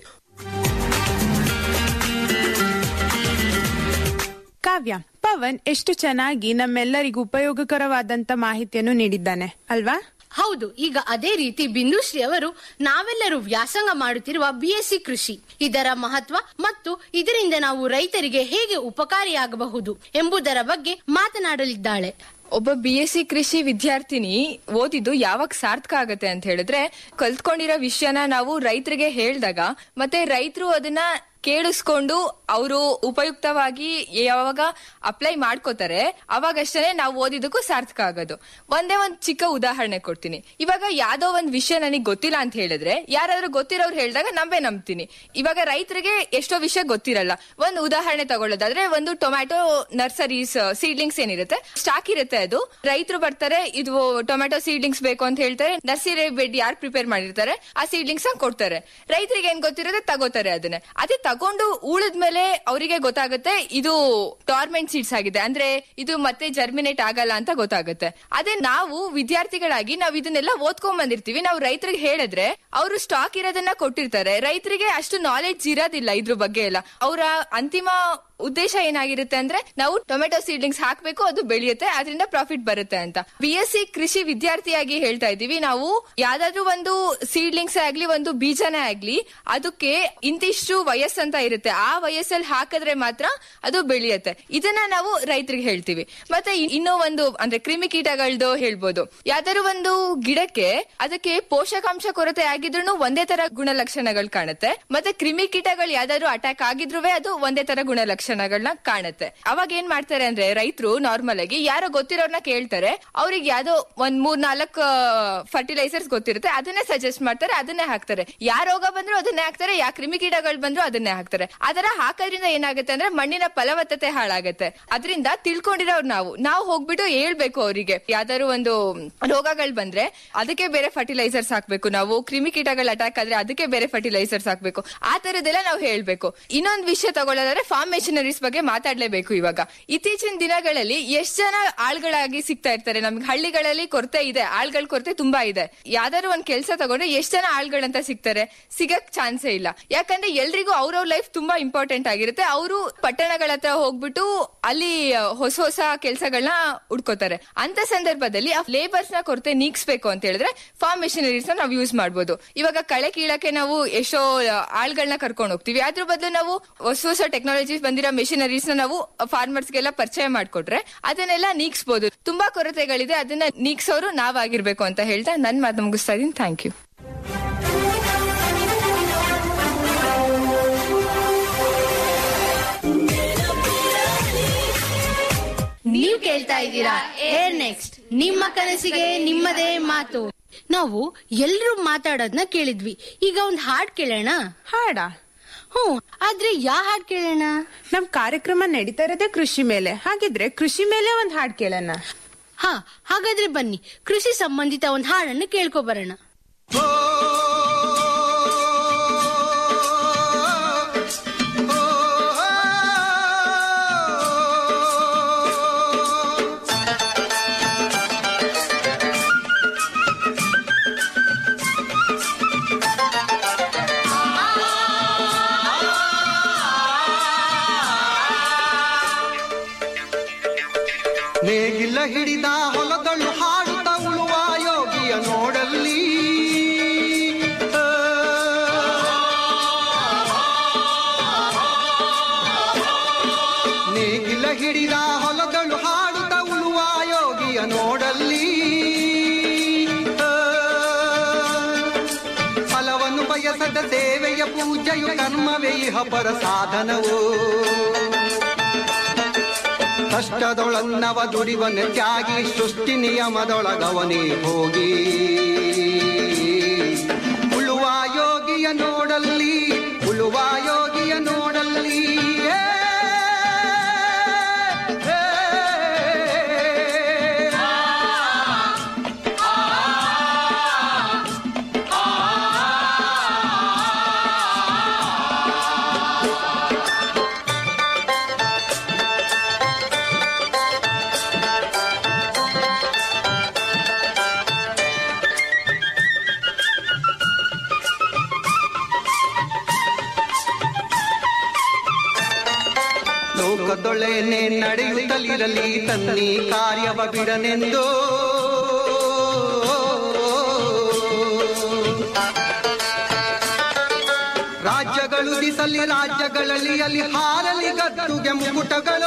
ಕಾವ್ಯ ಪವನ್ ಎಷ್ಟು ಚೆನ್ನಾಗಿ ನಮ್ಮೆಲ್ಲರಿಗೂ ಉಪಯೋಗಕರವಾದಂತ ಮಾಹಿತಿಯನ್ನು ನೀಡಿದ್ದಾನೆ ಅಲ್ವಾ ಹೌದು ಈಗ ಅದೇ ರೀತಿ ಬಿಂದುಶ್ರೀ ಅವರು ನಾವೆಲ್ಲರೂ ವ್ಯಾಸಂಗ ಮಾಡುತ್ತಿರುವ ಬಿಎಸ್ಸಿ ಕೃಷಿ ಇದರ ಮಹತ್ವ ಮತ್ತು ಇದರಿಂದ ನಾವು ರೈತರಿಗೆ ಹೇಗೆ ಉಪಕಾರಿಯಾಗಬಹುದು ಎಂಬುದರ ಬಗ್ಗೆ ಮಾತನಾಡಲಿದ್ದಾಳೆ ಒಬ್ಬ ಬಿ ಎಸ್ ಸಿ ಕೃಷಿ ವಿದ್ಯಾರ್ಥಿನಿ ಓದಿದ್ದು ಯಾವಾಗ ಸಾರ್ಥಕ ಆಗತ್ತೆ ಅಂತ ಹೇಳಿದ್ರೆ ಕಲ್ತ್ಕೊಂಡಿರೋ ವಿಷಯನ ನಾವು ರೈತರಿಗೆ ಹೇಳ್ದಾಗ ಮತ್ತೆ ರೈತರು ಅದನ್ನ ಕೇಳಿಸ್ಕೊಂಡು ಅವರು ಉಪಯುಕ್ತವಾಗಿ ಯಾವಾಗ ಅಪ್ಲೈ ಮಾಡ್ಕೋತಾರೆ ಅವಾಗಷ್ಟೇ ನಾವು ಓದಿದ್ದಕ್ಕೂ ಸಾರ್ಥಕ ಆಗೋದು ಒಂದೇ ಒಂದ್ ಚಿಕ್ಕ ಉದಾಹರಣೆ ಕೊಡ್ತೀನಿ ಇವಾಗ ಯಾವ್ದೋ ಒಂದ್ ವಿಷಯ ನನಗೆ ಗೊತ್ತಿಲ್ಲ ಅಂತ ಹೇಳಿದ್ರೆ ಯಾರಾದ್ರೂ ಗೊತ್ತಿರೋರು ಹೇಳಿದಾಗ ನಂಬೇ ನಂಬ್ತೀನಿ ಇವಾಗ ರೈತರಿಗೆ ಎಷ್ಟೋ ವಿಷಯ ಗೊತ್ತಿರಲ್ಲ ಒಂದು ಉದಾಹರಣೆ ತಗೊಳ್ಳೋದಾದ್ರೆ ಒಂದು ಟೊಮ್ಯಾಟೊ ನರ್ಸರೀಸ್ ಸೀಡ್ಲಿಂಗ್ಸ್ ಏನಿರುತ್ತೆ ಸ್ಟಾಕ್ ಇರುತ್ತೆ ಅದು ರೈತರು ಬರ್ತಾರೆ ಇದು ಟೊಮ್ಯಾಟೊ ಸೀಡ್ಲಿಂಗ್ಸ್ ಬೇಕು ಅಂತ ಹೇಳ್ತಾರೆ ನರ್ಸರಿ ಬೆಡ್ ಯಾರು ಪ್ರಿಪೇರ್ ಮಾಡಿರ್ತಾರೆ ಆ ಸೀಡ್ಲಿಂಗ್ಸ್ ಕೊಡ್ತಾರೆ ರೈತರಿಗೆ ಏನ್ ಗೊತ್ತಿರುತ್ತೆ ತಗೋತಾರೆ ಅದನ್ನ ಅದೇ ತಗೊಂಡು ಉಳಿದ್ಮೇಲೆ ಅವರಿಗೆ ಗೊತ್ತಾಗುತ್ತೆ ಇದು ಟಾರ್ಮೆಂಟ್ ಸೀಡ್ಸ್ ಆಗಿದೆ ಅಂದ್ರೆ ಇದು ಮತ್ತೆ ಜರ್ಮಿನೇಟ್ ಆಗಲ್ಲ ಅಂತ ಗೊತ್ತಾಗುತ್ತೆ ಅದೇ ನಾವು ವಿದ್ಯಾರ್ಥಿಗಳಾಗಿ ನಾವು ಇದನ್ನೆಲ್ಲ ಓದ್ಕೊಂಡ್ ಬಂದಿರ್ತೀವಿ ನಾವು ರೈತರಿಗೆ ಹೇಳಿದ್ರೆ ಅವರು ಸ್ಟಾಕ್ ಇರೋದನ್ನ ಕೊಟ್ಟಿರ್ತಾರೆ ರೈತರಿಗೆ ಅಷ್ಟು ನಾಲೆಡ್ಜ್ ಇರೋದಿಲ್ಲ ಇದ್ರ ಬಗ್ಗೆ ಎಲ್ಲ ಅವರ ಅಂತಿಮ ಉದ್ದೇಶ ಏನಾಗಿರುತ್ತೆ ಅಂದ್ರೆ ನಾವು ಟೊಮೆಟೊ ಸೀಡ್ಲಿಂಗ್ಸ್ ಹಾಕ್ಬೇಕು ಅದು ಬೆಳೆಯುತ್ತೆ ಅದರಿಂದ ಪ್ರಾಫಿಟ್ ಬರುತ್ತೆ ಅಂತ ಬಿ ಎಸ್ ಸಿ ಕೃಷಿ ವಿದ್ಯಾರ್ಥಿಯಾಗಿ ಹೇಳ್ತಾ ಇದೀವಿ ನಾವು ಯಾವ್ದಾದ್ರು ಒಂದು ಸೀಡ್ಲಿಂಗ್ಸ್ ಆಗ್ಲಿ ಒಂದು ಬೀಜನೇ ಆಗ್ಲಿ ಅದಕ್ಕೆ ಇಂತಿಷ್ಟು ವಯಸ್ಸಂತ ಇರುತ್ತೆ ಆ ವಯಸ್ಸಲ್ಲಿ ಹಾಕಿದ್ರೆ ಮಾತ್ರ ಅದು ಬೆಳೆಯುತ್ತೆ ಇದನ್ನ ನಾವು ರೈತರಿಗೆ ಹೇಳ್ತೀವಿ ಮತ್ತೆ ಇನ್ನೂ ಒಂದು ಅಂದ್ರೆ ಕ್ರಿಮಿಕೀಟಗಳದ್ದು ಹೇಳ್ಬೋದು ಯಾವ್ದಾದ್ರು ಒಂದು ಗಿಡಕ್ಕೆ ಅದಕ್ಕೆ ಪೋಷಕಾಂಶ ಕೊರತೆ ಆಗಿದ್ರು ಒಂದೇ ತರ ಗುಣಲಕ್ಷಣಗಳು ಕಾಣುತ್ತೆ ಮತ್ತೆ ಕ್ರಿಮಿಕೀಟಗಳು ಯಾವ್ದಾದ್ರು ಅಟ್ಯಾಕ್ ಆಗಿದ್ರು ಅದು ಒಂದೇ ತರ ಗುಣಲಕ್ಷಣಗಳನ್ನ ಕಾಣುತ್ತೆ ಅವಾಗ ಏನ್ ಮಾಡ್ತಾರೆ ಅಂದ್ರೆ ರೈತರು ನಾರ್ಮಲ್ ಆಗಿ ಯಾರೋ ಗೊತ್ತಿರೋರ್ನ ಕೇಳ್ತಾರೆ ಅವ್ರಿಗೆ ಯಾವ್ದೋ ಒಂದ್ ಮೂರ್ ನಾಲ್ಕು ಫರ್ಟಿಲೈಸರ್ಸ್ ಗೊತ್ತಿರುತ್ತೆ ಅದನ್ನೇ ಸಜೆಸ್ಟ್ ಮಾಡ್ತಾರೆ ಅದನ್ನೇ ಹಾಕ್ತಾರೆ ಯಾ ರೋಗ ಬಂದ್ರು ಅದನ್ನೇ ಹಾಕ್ತಾರೆ ಯಾ ಕ್ರಿಮಿಕೀಟಗಳು ಬಂದ್ರು ಅದನ್ನೇ ಹಾಕ್ತಾರೆ ಅದರ ಹಾಕೋದ್ರಿಂದ ಏನಾಗುತ್ತೆ ಅಂದ್ರೆ ಮಣ್ಣಿನ ಫಲವತ್ತತೆ ಹಾಳಾಗತ್ತೆ ಅದರಿಂದ ತಿಳ್ಕೊಂಡಿರೋರು ನಾವು ನಾವು ಹೋಗ್ಬಿಟ್ಟು ಹೇಳ್ಬೇಕು ಅವರಿಗೆ ಯಾವ್ದಾದ್ರು ಒಂದು ರೋಗಗಳು ಬಂದ್ರೆ ಅದಕ್ಕೆ ಬೇರೆ ಫರ್ಟಿಲೈಸರ್ಸ್ ಹಾಕ್ಬೇಕು ನಾವು ಕ್ರಿಮಿಕೀಟಗಳ ಅಟ್ಯಾಕ್ ಆದ್ರೆ ಅದಕ್ಕೆ ಬೇರೆ ಫರ್ಟಿಲೈಸರ್ಸ್ ಹಾಕ್ಬೇಕು ಆ ತರದೆಲ್ಲ ನಾವು ಹೇಳ್ಬೇಕು ಇನ್ನೊಂದು ವಿಷಯ ತಗೊಳ್ಳೋದಾದ್ರೆ ಫಾರ್ಮ್ ಮೆಷಿನರೀಸ್ ಬಗ್ಗೆ ಮಾತಾಡ್ಲೇಬೇಕು ಇವಾಗ ಇತ್ತೀಚಿನ ದಿನಗಳಲ್ಲಿ ಎಷ್ಟ್ ಜನ ಆಳ್ಗಳಾಗಿ ಸಿಗ್ತಾ ಇರ್ತಾರೆ ನಮ್ಗೆ ಹಳ್ಳಿಗಳಲ್ಲಿ ಕೊರತೆ ಇದೆ ಆಳ್ಗಳ ಕೊರತೆ ತುಂಬಾ ಇದೆ ಯಾವ್ದಾದ್ರು ಒಂದ್ ಕೆಲಸ ತಗೊಂಡ್ರೆ ಎಷ್ಟ್ ಜನ ಆಳ್ಗಳಂತ ಸಿಗ್ತಾರೆ ಸಿಗಕ್ ಚಾನ್ಸೇ ಇಲ್ಲ ಯಾಕಂದ್ರೆ ಎಲ್ರಿಗೂ ಅವ್ರವ್ರ ಲೈಫ್ ತುಂಬಾ ಇಂಪಾರ್ಟೆಂಟ್ ಆಗಿರುತ್ತೆ ಅವರು ಪಟ್ಟಣಗಳ ಹತ್ರ ಹೋಗ್ಬಿಟ್ಟು ಅಲ್ಲಿ ಹೊಸ ಹೊಸ ಕೆಲಸಗಳನ್ನ ಹುಡ್ಕೋತಾರೆ ಅಂತ ಸಂದರ್ಭದಲ್ಲಿ ಆ ಲೇಬರ್ಸ್ ನ ಕೊರತೆ ನೀಗಿಸ್ಬೇಕು ಅಂತ ಹೇಳಿದ್ರೆ ಫಾರ್ಮ್ ಮೆಷಿನರೀಸ್ ನಾವು ಯೂಸ್ ಮಾಡ್ಬೋದು ಇವಾಗ ಕಳೆ ಕೀಳಕ್ಕೆ ನಾವು ಎಷ್ಟೋ ಆಳ್ಗಳನ್ನ ಕರ್ಕೊಂಡು ಹೋಗ್ತೀವಿ ಅದ್ರ ಬದಲು ನಾವು ಹೊಸ ಹೊಸ ಟೆಕ್ನಾಲಜಿ ಬಂದಿರೋ ಮೆಷಿನರೀಸ್ ನ ನಾವು ಫಾರ್ಮರ್ಸ್ಗೆಲ್ಲ ಪರಿಚಯ ಮಾಡ್ಕೊಟ್ರೆ ಅದನ್ನೆಲ್ಲ ನೀಗಿಸ್ಬೋದು ತುಂಬಾ ಕೊರತೆಗಳಿದೆ ಅದನ್ನ ನೀಗ್ಸೋರು ನಾವಾಗಿರ್ಬೇಕು ಅಂತ ಹೇಳ್ತಾ ನನ್ ಮಾತು ಮುಗಿಸ್ತಾ ಇದೀನಿ ಥ್ಯಾಂಕ್ ಯು ನೀವು ಕೇಳ್ತಾ ಇದ್ದೀರಾ ಏರ್ ನೆಕ್ಸ್ಟ್ ನಿಮ್ಮ ಕನಸಿಗೆ ನಿಮ್ಮದೇ ಮಾತು ನಾವು ಎಲ್ರೂ ಮಾತಾಡೋದ್ನ ಕೇಳಿದ್ವಿ ಈಗ ಒಂದ್ ಹಾಡ್ ಕೇಳೋಣ ಹಾಡ ಹ್ಮ್ ಆದ್ರೆ ಯಾ ಹಾಡ್ ಕೇಳೋಣ ನಮ್ ಕಾರ್ಯಕ್ರಮ ನಡೀತಾ ಇರೋದೇ ಕೃಷಿ ಮೇಲೆ ಹಾಗಿದ್ರೆ ಕೃಷಿ ಮೇಲೆ ಒಂದ್ ಹಾಡ್ ಕೇಳೋಣ ಹಾ ಹಾಗಾದ್ರೆ ಬನ್ನಿ ಕೃಷಿ ಸಂಬಂಧಿತ ಒಂದ್ ಹಾಡನ್ನು ಕೇಳ್ಕೊ ಬರೋಣ ನೇಗಿಲ ಹಿಡಿದ ಹೊಲದಳು ಹಾಡುತ್ತ ಉಳುವ ಯೋಗಿಯ ನೋಡಲ್ಲಿ ಆ. ನೇಗಿಲ ಹಿಡಿದ ಹೊಲದಳು ಹಾಡುತ್ತ ಉಳುವ ಯೋಗಿಯ ನೋಡಲ್ಲಿ ಆ. ಫಲವನ್ನು ಬಯಸದ ಸೇವೆಯ ಪೂಜೆಯು ಕರ್ಮವೇ ಇಹ ಪರ ಸಾಧನವು ಕಷ್ಟದೊಳನ್ನವ ದುಡಿವನ ತ್ಯಾಗಿ ಸೃಷ್ಟಿ ನಿಯಮದೊಳಗವನೇ ಹೋಗಿ ಉಳುವ ಯೋಗಿಯ ನೋಡಲ್ಲಿ ಉಳುವ ಯೋಗಿಯ ನೋಡಲ್ಲಿ ಏ, ಏ, ಲೋಕದೊಳೆನೆ ನಡೆಯುತ್ತಲಿರಲಿ ತನ್ನಿ ಕಾರ್ಯವ ಬಿಡನೆಂದು ರಾಜ್ಯಗಳು ದಿಸಲಿ ರಾಜ್ಯಗಳಲ್ಲಿ ಅಲ್ಲಿ ಹಾರಲಿ ಗದ್ದುಗೆ ಮುಕುಟಗಳು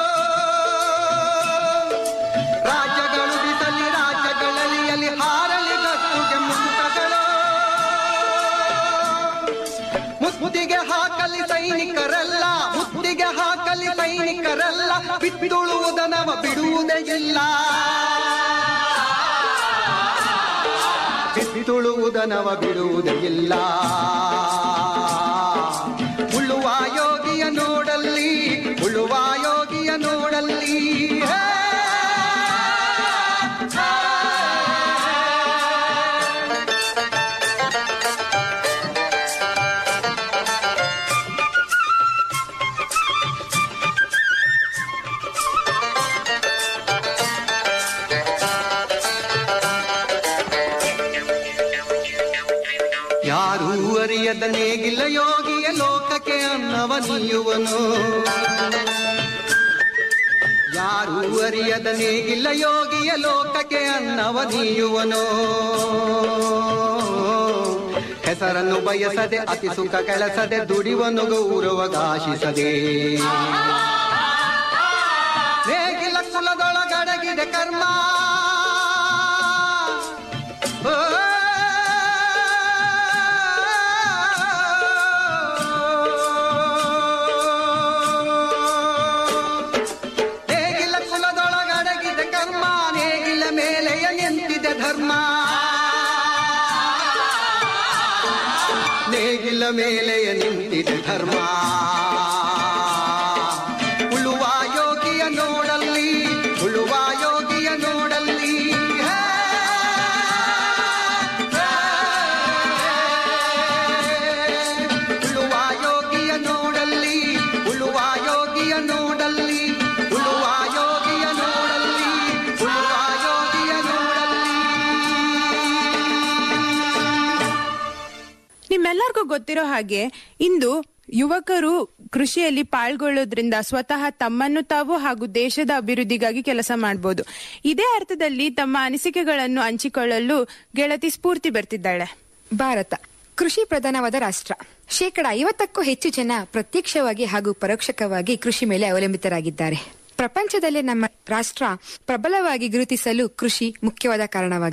ರಾಜ್ಯಗಳು ದಿಸಲಿ ರಾಜ್ಯಗಳಲ್ಲಿ ಅಲ್ಲಿ ಹಾರಲಿ ಗದ್ದುಗೆ ಮುಕುಟಗಳು ಮುತ್ತಿಗೆ ಹಾಕಲಿ ಸೈನಿಕರಲ್ಲ ಮುತ್ತಿಗೆ ಹಾಕಲಿ ಸೈನಿಕರಲ್ಲ ಬಿತ್ತುಳುವುದನವ ಬಿಡುವುದೇ ಇಲ್ಲ ಬಿತ್ತುಳುವುದನವ ಬಿಡುವುದೇ ಇಲ್ಲ ಉಳುವ ಯೋಗಿಯ ನೋಡಲ್ಲಿ ಉಳುವ ಯೋಗಿಯ ನೋಡಲ್ಲಿ ಹೇ! ಯಾರೂ ಅರಿಯದ ನೇಗಿಲ್ಲ ಯೋಗಿಯ ಲೋಕಕ್ಕೆ ಅನ್ನವ ನೀಯುವನು ಯಾರೂ ಅರಿಯದ ನೇಗಿಲ್ಲ ಯೋಗಿಯ ಲೋಕಕ್ಕೆ ಅನ್ನವ ನೀಯುವನು ಹೆಸರನ್ನು ಬಯಸದೆ ಅತಿ ಸುಖ ಕೆಲಸದೆ ದುಡಿವನು ಗೌರವಗಾಶಿಸದೆ ನೇಗಿಲ ಕುಲದೊಳಗಡಗಿದೆ ಕರ್ಮ ಓ ನೇಗಿಲ ಕುಲದೊಳಗಡಗಿದೆ ಕರ್ಮ ನೇಗಿಲ ಮೇಲೆಯ ನಿಂತಿದೆ ಧರ್ಮ ನೇಗಿಲ ಮೇಲೆಯ ನಿಂತಿದೆ ಧರ್ಮ ಉಳುವ ಯೋಗಿಯ ನೋಡಲ್ಲಿ ಉಳುವ ಯೋಗಿಯ ನೋಡಲ್ಲಿ ಹೇ! ಉಳುವ ಯೋಗಿಯ ನೋಡಲ್ಲಿ ಉಳುವ ಯೋಗಿಯ ನೋಡಲ್ಲಿ ಉಳುವ ಯೋಗಿಯ ನೋಡಲ್ಲಿ ಉಳುವ ಯೋಗಿಯ ನೋಡಲ್ಲಿ ನಿಮ್ಮೆಲ್ಲರಿಗೂ ಗೊತ್ತಿರೋ ಹಾಗೆ ಇಂದು ಯುವಕರು ಕೃಷಿಯಲ್ಲಿ ಪಾಲ್ಗೊಳ್ಳೋದ್ರಿಂದ ಸ್ವತಃ ತಮ್ಮನ್ನು ತಾವು ಹಾಗೂ ದೇಶದ ಅಭಿವೃದ್ಧಿಗಾಗಿ ಕೆಲಸ ಮಾಡಬಹುದು ಇದೇ ಅರ್ಥದಲ್ಲಿ ತಮ್ಮ ಅನಿಸಿಕೆಗಳನ್ನು ಹಂಚಿಕೊಳ್ಳಲು ಗೆಳತಿ ಸ್ಫೂರ್ತಿ ಬರ್ತಿದ್ದಾಳೆ ಭಾರತ ಕೃಷಿ ಪ್ರಧಾನವಾದ ರಾಷ್ಟ್ರ ಶೇಕಡ ಐವತ್ತಕ್ಕೂ ಹೆಚ್ಚು ಜನ ಪ್ರತ್ಯಕ್ಷವಾಗಿ ಹಾಗೂ ಪರೋಕ್ಷಕವಾಗಿ ಕೃಷಿ ಮೇಲೆ ಅವಲಂಬಿತರಾಗಿದ್ದಾರೆ ಪ್ರಪಂಚದಲ್ಲೇ ನಮ್ಮ ರಾಷ್ಟ್ರ ಪ್ರಬಲವಾಗಿ ಗುರುತಿಸಲು ಕೃಷಿ ಮುಖ್ಯವಾದ ಕಾರಣವಾಗಿದೆ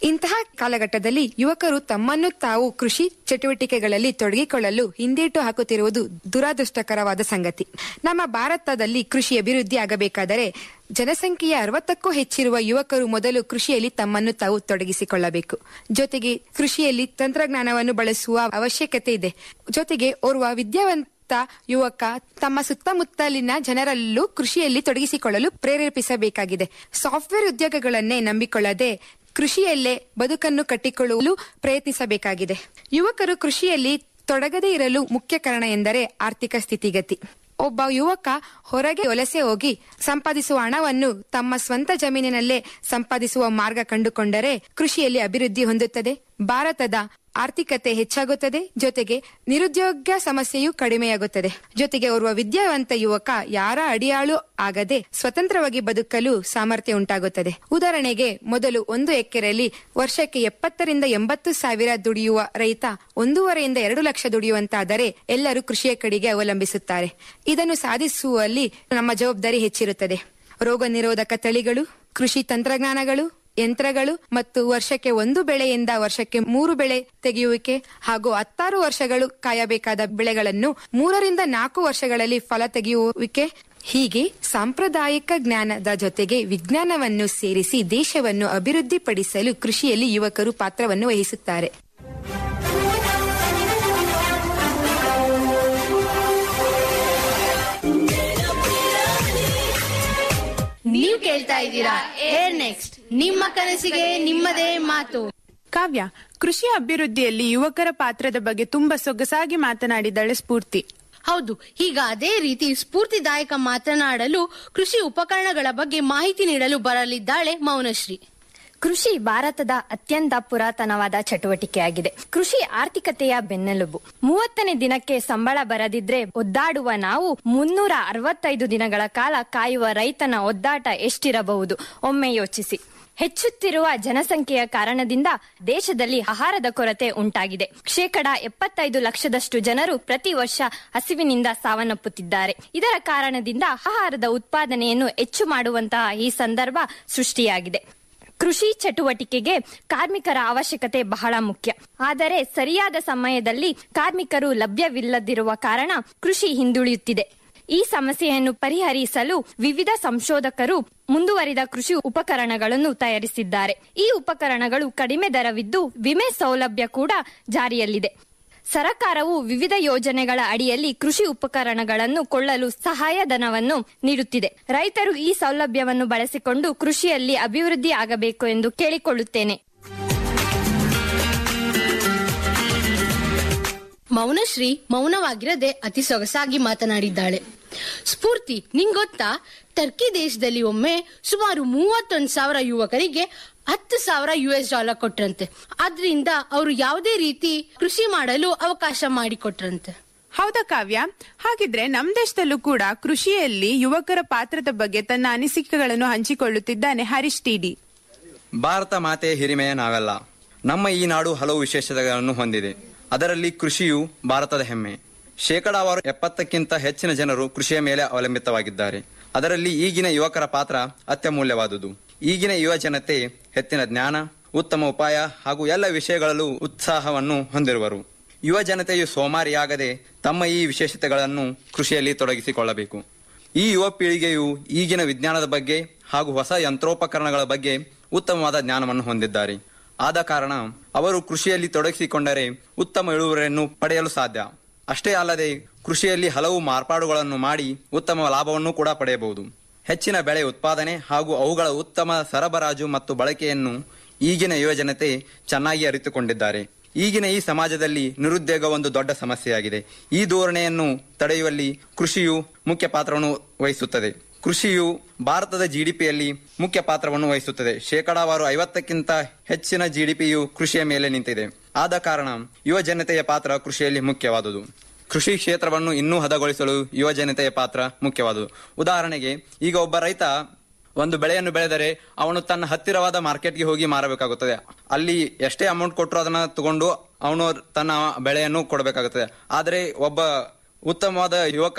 ಇಂತಹ ಕಾಲಘಟ್ಟದಲ್ಲಿ ಯುವಕರು ತಮ್ಮನ್ನು ತಾವು ಕೃಷಿ ಚಟುವಟಿಕೆಗಳಲ್ಲಿ ತೊಡಗಿಕೊಳ್ಳಲು ಹಿಂದೇಟು ಹಾಕುತ್ತಿರುವುದು ದುರಾದೃಷ್ಟಕರವಾದ ಸಂಗತಿ ನಮ್ಮ ಭಾರತದಲ್ಲಿ ಕೃಷಿ ಅಭಿವೃದ್ಧಿ ಆಗಬೇಕಾದರೆ ಜನಸಂಖ್ಯೆಯ ಅರವತ್ತಕ್ಕೂ ಹೆಚ್ಚಿರುವ ಯುವಕರು ಮೊದಲು ಕೃಷಿಯಲ್ಲಿ ತಮ್ಮನ್ನು ತಾವು ತೊಡಗಿಸಿಕೊಳ್ಳಬೇಕು ಜೊತೆಗೆ ಕೃಷಿಯಲ್ಲಿ ತಂತ್ರಜ್ಞಾನವನ್ನು ಬಳಸುವ ಅವಶ್ಯಕತೆ ಇದೆ ಜೊತೆಗೆ ಓರ್ವ ವಿದ್ಯಾವಂತ ಯುವಕ ತಮ್ಮ ಸುತ್ತಮುತ್ತಲಿನ ಜನರಲ್ಲೂ ಕೃಷಿಯಲ್ಲಿ ತೊಡಗಿಸಿಕೊಳ್ಳಲು ಪ್ರೇರೇಪಿಸಬೇಕಾಗಿದೆ ಸಾಫ್ಟ್ವೇರ್ ಉದ್ಯೋಗಗಳನ್ನೇ ನಂಬಿಕೊಳ್ಳದೆ ಕೃಷಿಯಲ್ಲೇ ಬದುಕನ್ನು ಕಟ್ಟಿಕೊಳ್ಳಲು ಪ್ರಯತ್ನಿಸಬೇಕಾಗಿದೆ ಯುವಕರು ಕೃಷಿಯಲ್ಲಿ ತೊಡಗದೇ ಇರಲು ಮುಖ್ಯ ಕಾರಣ ಎಂದರೆ ಆರ್ಥಿಕ ಸ್ಥಿತಿಗತಿ ಒಬ್ಬ ಯುವಕ ಹೊರಗೆ ವಲಸೆ ಹೋಗಿ ಸಂಪಾದಿಸುವ ಹಣವನ್ನು ತಮ್ಮ ಸ್ವಂತ ಜಮೀನಿನಲ್ಲೇ ಸಂಪಾದಿಸುವ ಮಾರ್ಗ ಕಂಡುಕೊಂಡರೆ ಕೃಷಿಯಲ್ಲಿ ಅಭಿವೃದ್ಧಿ ಹೊಂದುತ್ತದೆ ಭಾರತದ ಆರ್ಥಿಕತೆ ಹೆಚ್ಚಾಗುತ್ತದೆ ಜೊತೆಗೆ ನಿರುದ್ಯೋಗ ಸಮಸ್ಯೆಯೂ ಕಡಿಮೆಯಾಗುತ್ತದೆ ಜೊತೆಗೆ ಓರ್ವ ವಿದ್ಯಾವಂತ ಯುವಕ ಯಾರ ಅಡಿಯಾಳು ಆಗದೆ ಸ್ವತಂತ್ರವಾಗಿ ಬದುಕಲು ಸಾಮರ್ಥ್ಯ ಉಂಟಾಗುತ್ತದೆ ಉದಾಹರಣೆಗೆ ಮೊದಲು ಒಂದು ಎಕರೆಯಲ್ಲಿ ವರ್ಷಕ್ಕೆ ಎಪ್ಪತ್ತರಿಂದ ಎಂಬತ್ತು ಸಾವಿರ ದುಡಿಯುವ ರೈತ ಒಂದೂವರೆಯಿಂದ ಎರಡು ಲಕ್ಷ ದುಡಿಯುವಂತಾದರೆ ಎಲ್ಲರೂ ಕೃಷಿಯ ಕಡೆಗೆ ಅವಲಂಬಿಸುತ್ತಾರೆ ಇದನ್ನು ಸಾಧಿಸುವಲ್ಲಿ ನಮ್ಮ ಜವಾಬ್ದಾರಿ ಹೆಚ್ಚಿರುತ್ತದೆ ರೋಗ ನಿರೋಧಕ ತಳಿಗಳು ಕೃಷಿ ತಂತ್ರಜ್ಞಾನಗಳು ಯಂತ್ರಗಳು ಮತ್ತು ವರ್ಷಕ್ಕೆ ಒಂದು ಬೆಳೆಯಿಂದ ವರ್ಷಕ್ಕೆ ಮೂರು ಬೆಳೆ ತೆಗೆಯುವಿಕೆ ಹಾಗೂ ಹತ್ತಾರು ವರ್ಷಗಳು ಕಾಯಬೇಕಾದ ಬೆಳೆಗಳನ್ನು ಮೂರರಿಂದ ನಾಲ್ಕು ವರ್ಷಗಳಲ್ಲಿ ಫಲ ತೆಗೆಯುವಿಕೆ ಹೀಗೆ ಸಾಂಪ್ರದಾಯಿಕ ಜ್ಞಾನದ ಜೊತೆಗೆ ವಿಜ್ಞಾನವನ್ನು ಸೇರಿಸಿ ದೇಶವನ್ನು ಅಭಿವೃದ್ಧಿಪಡಿಸಲು ಕೃಷಿಯಲ್ಲಿ ಯುವಕರು ಪಾತ್ರವನ್ನು ವಹಿಸುತ್ತಾರೆ ನೀವು ಕೇಳ್ತಾ ಇದ್ದೀರಾ ಏರ್ ನೆಕ್ಸ್ಟ್ ನಿಮ್ಮ ಕನಸಿಗೆ ನಿಮ್ಮದೇ ಮಾತು ಕಾವ್ಯ ಕೃಷಿ ಅಭಿವೃದ್ಧಿಯಲ್ಲಿ ಯುವಕರ ಪಾತ್ರದ ಬಗ್ಗೆ ತುಂಬಾ ಸೊಗಸಾಗಿ ಮಾತನಾಡಿದ್ದಾಳೆ ಸ್ಫೂರ್ತಿ ಹೌದು ಈಗ ಅದೇ ರೀತಿ ಸ್ಫೂರ್ತಿದಾಯಕ ಮಾತನಾಡಲು ಕೃಷಿ ಉಪಕರಣಗಳ ಬಗ್ಗೆ ಮಾಹಿತಿ ನೀಡಲು ಬರಲಿದ್ದಾಳೆ ಮೌನಶ್ರೀ ಕೃಷಿ ಭಾರತದ ಅತ್ಯಂತ ಪುರಾತನವಾದ ಚಟುವಟಿಕೆಯಾಗಿದೆ ಕೃಷಿ ಆರ್ಥಿಕತೆಯ ಬೆನ್ನೆಲುಬು ಮೂವತ್ತನೇ ದಿನಕ್ಕೆ ಸಂಬಳ ಬರದಿದ್ರೆ ಒದ್ದಾಡುವ ನಾವು ಮುನ್ನೂರ ಅರವತ್ತೈದು ದಿನಗಳ ಕಾಲ ಕಾಯುವ ರೈತನ ಒದ್ದಾಟ ಎಷ್ಟಿರಬಹುದು ಒಮ್ಮೆ ಯೋಚಿಸಿ ಹೆಚ್ಚುತ್ತಿರುವ ಜನಸಂಖ್ಯೆಯ ಕಾರಣದಿಂದ ದೇಶದಲ್ಲಿ ಆಹಾರದ ಕೊರತೆ ಉಂಟಾಗಿದೆ ಶೇಕಡ ಎಪ್ಪತ್ತೈದು ಲಕ್ಷದಷ್ಟು ಜನರು ಪ್ರತಿ ವರ್ಷ ಹಸಿವಿನಿಂದ ಸಾವನ್ನಪ್ಪುತ್ತಿದ್ದಾರೆ ಇದರ ಕಾರಣದಿಂದ ಆಹಾರದ ಉತ್ಪಾದನೆಯನ್ನು ಹೆಚ್ಚು ಮಾಡುವಂತಹ ಈ ಸಂದರ್ಭ ಸೃಷ್ಟಿಯಾಗಿದೆ ಕೃಷಿ ಚಟುವಟಿಕೆಗೆ ಕಾರ್ಮಿಕರ ಅವಶ್ಯಕತೆ ಬಹಳ ಮುಖ್ಯ ಆದರೆ ಸರಿಯಾದ ಸಮಯದಲ್ಲಿ ಕಾರ್ಮಿಕರು ಲಭ್ಯವಿಲ್ಲದಿರುವ ಕಾರಣ ಕೃಷಿ ಹಿಂದುಳಿಯುತ್ತಿದೆ ಈ ಸಮಸ್ಯೆಯನ್ನು ಪರಿಹರಿಸಲು ವಿವಿಧ ಸಂಶೋಧಕರು ಮುಂದುವರಿದ ಕೃಷಿ ಉಪಕರಣಗಳನ್ನು ತಯಾರಿಸಿದ್ದಾರೆ ಈ ಉಪಕರಣಗಳು ಕಡಿಮೆ ದರವಿದ್ದು ವಿಮೆ ಸೌಲಭ್ಯ ಕೂಡ ಜಾರಿಯಲ್ಲಿದೆ ಸರಕಾರವು ವಿವಿಧ ಯೋಜನೆಗಳ ಅಡಿಯಲ್ಲಿ ಕೃಷಿ ಉಪಕರಣಗಳನ್ನು ಕೊಳ್ಳಲು ಸಹಾಯಧನವನ್ನು ನೀಡುತ್ತಿದೆ ರೈತರು ಈ ಸೌಲಭ್ಯವನ್ನು ಬಳಸಿಕೊಂಡು ಕೃಷಿಯಲ್ಲಿ ಅಭಿವೃದ್ಧಿ ಆಗಬೇಕು ಎಂದು ಕೇಳಿಕೊಳ್ಳುತ್ತೇನೆ ಮೌನಶ್ರೀ ಮೌನವಾಗಿರದೆ ಅತಿ ಸೊಗಸಾಗಿ ಮಾತನಾಡಿದ್ದಾಳೆ ಸ್ಫೂರ್ತಿ ನಿಂಗೊತ್ತಾ ಟರ್ಕಿ ದೇಶದಲ್ಲಿ ಒಮ್ಮೆ ಸುಮಾರು ಮೂವತ್ತೊಂದು ಸಾವಿರ ಯುವಕರಿಗೆ ಹತ್ತು ಸಾವಿರ ಯು ಎಸ್ ಡಾಲರ್ ಕೊಟ್ರಂತೆ ಆದ್ರಿಂದ ಅವರು ಯಾವುದೇ ರೀತಿ ಕೃಷಿ ಮಾಡಲು ಅವಕಾಶ ಮಾಡಿಕೊಟ್ರಂತೆ ಹೌದಾ ಕಾವ್ಯ ಹಾಗಿದ್ರೆ ನಮ್ ದೇಶದಲ್ಲೂ ಕೂಡ ಕೃಷಿಯಲ್ಲಿ ಯುವಕರ ಪಾತ್ರದ ಬಗ್ಗೆ ತನ್ನ ಅನಿಸಿಕೆಗಳನ್ನು ಹಂಚಿಕೊಳ್ಳುತ್ತಿದ್ದಾನೆ ಹರೀಶ್ ಟಿಡಿ ಭಾರತ ಮಾತೆಯ ಹಿರಿಮೆಯ ನಾವೆಲ್ಲ ನಮ್ಮ ಈ ನಾಡು ಹಲವು ವಿಶೇಷತೆಗಳನ್ನು ಹೊಂದಿದೆ ಅದರಲ್ಲಿ ಕೃಷಿಯು ಭಾರತದ ಹೆಮ್ಮೆ ಶೇಕಡಾವಾರು ಎಪ್ಪತ್ತಕ್ಕಿಂತ ಹೆಚ್ಚಿನ ಜನರು ಕೃಷಿಯ ಮೇಲೆ ಅವಲಂಬಿತವಾಗಿದ್ದಾರೆ ಅದರಲ್ಲಿ ಈಗಿನ ಯುವಕರ ಪಾತ್ರ ಅತ್ಯಮೂಲ್ಯವಾದುದು ಈಗಿನ ಯುವ ಜನತೆ ಹೆಚ್ಚಿನ ಜ್ಞಾನ ಉತ್ತಮ ಉಪಾಯ ಹಾಗೂ ಎಲ್ಲ ವಿಷಯಗಳಲ್ಲೂ ಉತ್ಸಾಹವನ್ನು ಹೊಂದಿರುವರು ಯುವ ಜನತೆಯು ಸೋಮಾರಿಯಾಗದೆ ತಮ್ಮ ಈ ವಿಶೇಷತೆಗಳನ್ನು ಕೃಷಿಯಲ್ಲಿ ತೊಡಗಿಸಿಕೊಳ್ಳಬೇಕು ಈ ಯುವ ಪೀಳಿಗೆಯು ಈಗಿನ ವಿಜ್ಞಾನದ ಬಗ್ಗೆ ಹಾಗೂ ಹೊಸ ಯಂತ್ರೋಪಕರಣಗಳ ಬಗ್ಗೆ ಉತ್ತಮವಾದ ಜ್ಞಾನವನ್ನು ಹೊಂದಿದ್ದಾರೆ ಆದ ಕಾರಣ ಅವರು ಕೃಷಿಯಲ್ಲಿ ತೊಡಗಿಸಿಕೊಂಡರೆ ಉತ್ತಮ ಇಳುವರಿಯನ್ನು ಪಡೆಯಲು ಸಾಧ್ಯ ಅಷ್ಟೇ ಅಲ್ಲದೆ ಕೃಷಿಯಲ್ಲಿ ಹಲವು ಮಾರ್ಪಾಡುಗಳನ್ನು ಮಾಡಿ ಉತ್ತಮ ಲಾಭವನ್ನು ಕೂಡ ಪಡೆಯಬಹುದು ಹೆಚ್ಚಿನ ಬೆಳೆ ಉತ್ಪಾದನೆ ಹಾಗೂ ಅವುಗಳ ಉತ್ತಮ ಸರಬರಾಜು ಮತ್ತು ಬಳಕೆಯನ್ನು ಈಗಿನ ಯುವಜನತೆ ಚೆನ್ನಾಗಿ ಅರಿತುಕೊಂಡಿದ್ದಾರೆ ಈಗಿನ ಈ ಸಮಾಜದಲ್ಲಿ ನಿರುದ್ಯೋಗ ಒಂದು ದೊಡ್ಡ ಸಮಸ್ಯೆಯಾಗಿದೆ ಈ ಧೋರಣೆಯನ್ನು ತಡೆಯುವಲ್ಲಿ ಕೃಷಿಯು ಮುಖ್ಯ ಪಾತ್ರವನ್ನು ವಹಿಸುತ್ತದೆ ಕೃಷಿಯು ಭಾರತದ ಜಿಡಿಪಿಯಲ್ಲಿ ಮುಖ್ಯ ಪಾತ್ರವನ್ನು ವಹಿಸುತ್ತದೆ ಶೇಕಡಾವಾರು ಐವತ್ತಕ್ಕಿಂತ ಹೆಚ್ಚಿನ ಜಿಡಿಪಿಯು ಕೃಷಿಯ ಮೇಲೆ ನಿಂತಿದೆ ಆದ ಕಾರಣ ಯುವ ಜನತೆಯ ಪಾತ್ರ ಕೃಷಿಯಲ್ಲಿ ಮುಖ್ಯವಾದುದು ಕೃಷಿ ಕ್ಷೇತ್ರವನ್ನು ಇನ್ನೂ ಹದಗೊಳಿಸಲು ಯುವ ಜನತೆಯ ಪಾತ್ರ ಮುಖ್ಯವಾದುದು ಉದಾಹರಣೆಗೆ ಈಗ ಒಬ್ಬ ರೈತ ಒಂದು ಬೆಳೆಯನ್ನು ಬೆಳೆದರೆ ಅವನು ತನ್ನ ಹತ್ತಿರವಾದ ಮಾರ್ಕೆಟ್ಗೆ ಹೋಗಿ ಮಾರಬೇಕಾಗುತ್ತದೆ ಅಲ್ಲಿ ಎಷ್ಟೇ ಅಮೌಂಟ್ ಕೊಟ್ಟರು ಅದನ್ನ ತಗೊಂಡು ಅವನು ತನ್ನ ಬೆಳೆಯನ್ನು ಕೊಡಬೇಕಾಗುತ್ತದೆ ಆದರೆ ಒಬ್ಬ ಉತ್ತಮವಾದ ಯುವಕ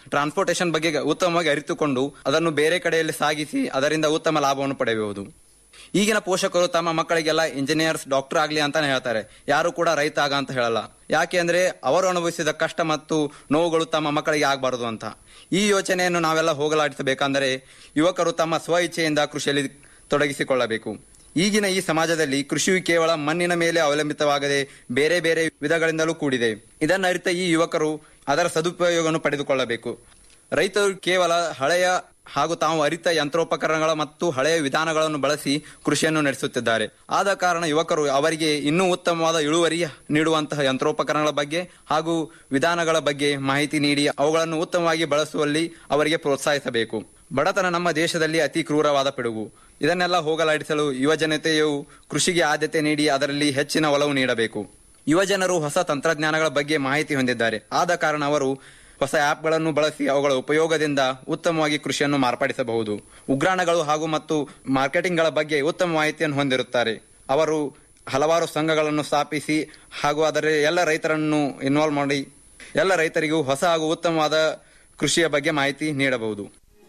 ಟ್ರಾನ್ಸ್ಪೋರ್ಟೇಷನ್ ಬಗ್ಗೆ ಉತ್ತಮವಾಗಿ ಅರಿತುಕೊಂಡು ಅದನ್ನು ಬೇರೆ ಕಡೆಯಲ್ಲಿ ಸಾಗಿಸಿ ಅದರಿಂದ ಉತ್ತಮ ಲಾಭವನ್ನು ಪಡೆಯಬಹುದು ಈಗಿನ ಪೋಷಕರು ತಮ್ಮ ಮಕ್ಕಳಿಗೆಲ್ಲ ಇಂಜಿನಿಯರ್ಸ್ ಡಾಕ್ಟರ್ ಆಗ್ಲಿ ಅಂತಾನೆ ಹೇಳ್ತಾರೆ ಯಾರು ಕೂಡ ರೈತ ಆಗ ಅಂತ ಹೇಳಲ್ಲ ಯಾಕೆ ಅಂದ್ರೆ ಅವರು ಅನುಭವಿಸಿದ ಕಷ್ಟ ಮತ್ತು ನೋವುಗಳು ತಮ್ಮ ಮಕ್ಕಳಿಗೆ ಆಗಬಾರದು ಅಂತ ಈ ಯೋಚನೆಯನ್ನು ನಾವೆಲ್ಲ ಹೋಗಲಾಡಿಸಬೇಕೆಂದರೆ ಯುವಕರು ತಮ್ಮ ಸ್ವ ಇಚ್ಛೆಯಿಂದ ಕೃಷಿಯಲ್ಲಿ ತೊಡಗಿಸಿಕೊಳ್ಳಬೇಕು ಈಗಿನ ಈ ಸಮಾಜದಲ್ಲಿ ಕೃಷಿಯು ಕೇವಲ ಮಣ್ಣಿನ ಮೇಲೆ ಅವಲಂಬಿತವಾಗದೆ ಬೇರೆ ಬೇರೆ ವಿಧಗಳಿಂದಲೂ ಕೂಡಿದೆ ಇದನ್ನ ಅರಿತ ಈ ಯುವಕರು ಅದರ ಸದುಪಯೋಗವನ್ನು ಪಡೆದುಕೊಳ್ಳಬೇಕು ರೈತರು ಕೇವಲ ಹಳೆಯ ಹಾಗೂ ತಾವು ಅರಿತ ಯಂತ್ರೋಪಕರಣಗಳ ಮತ್ತು ಹಳೆಯ ವಿಧಾನಗಳನ್ನು ಬಳಸಿ ಕೃಷಿಯನ್ನು ನಡೆಸುತ್ತಿದ್ದಾರೆ ಆದ ಕಾರಣ ಯುವಕರು ಅವರಿಗೆ ಇನ್ನೂ ಉತ್ತಮವಾದ ಇಳುವರಿ ನೀಡುವಂತಹ ಯಂತ್ರೋಪಕರಣಗಳ ಬಗ್ಗೆ ಹಾಗೂ ವಿಧಾನಗಳ ಬಗ್ಗೆ ಮಾಹಿತಿ ನೀಡಿ ಅವುಗಳನ್ನು ಉತ್ತಮವಾಗಿ ಬಳಸುವಲ್ಲಿ ಅವರಿಗೆ ಪ್ರೋತ್ಸಾಹಿಸಬೇಕು ಬಡತನ ನಮ್ಮ ದೇಶದಲ್ಲಿ ಅತಿ ಕ್ರೂರವಾದ ಪಿಡುಗು ಇದನ್ನೆಲ್ಲ ಹೋಗಲಾಡಿಸಲು ಯುವ ಜನತೆಯು ಕೃಷಿಗೆ ಆದ್ಯತೆ ನೀಡಿ ಅದರಲ್ಲಿ ಹೆಚ್ಚಿನ ಒಲವು ನೀಡಬೇಕು ಯುವ ಜನರು ಹೊಸ ತಂತ್ರಜ್ಞಾನಗಳ ಬಗ್ಗೆ ಮಾಹಿತಿ ಹೊಂದಿದ್ದಾರೆ ಆದ ಕಾರಣ ಅವರು ಹೊಸ ಆಪ್ಗಳನ್ನು ಬಳಸಿ ಅವುಗಳ ಉಪಯೋಗದಿಂದ ಉತ್ತಮವಾಗಿ ಕೃಷಿಯನ್ನು ಮಾರ್ಪಡಿಸಬಹುದು ಉಗ್ರಾಣಗಳು ಹಾಗೂ ಮತ್ತು ಮಾರ್ಕೆಟಿಂಗ್ಗಳ ಬಗ್ಗೆ ಉತ್ತಮ ಮಾಹಿತಿಯನ್ನು ಹೊಂದಿರುತ್ತಾರೆ ಅವರು ಹಲವಾರು ಸಂಘಗಳನ್ನು ಸ್ಥಾಪಿಸಿ ಹಾಗೂ ಅದರ ಎಲ್ಲ ರೈತರನ್ನು ಇನ್ವಾಲ್ವ್ ಮಾಡಿ ಎಲ್ಲ ರೈತರಿಗೂ ಹೊಸ ಹಾಗೂ ಉತ್ತಮವಾದ ಕೃಷಿಯ ಬಗ್ಗೆ ಮಾಹಿತಿ ನೀಡಬಹುದು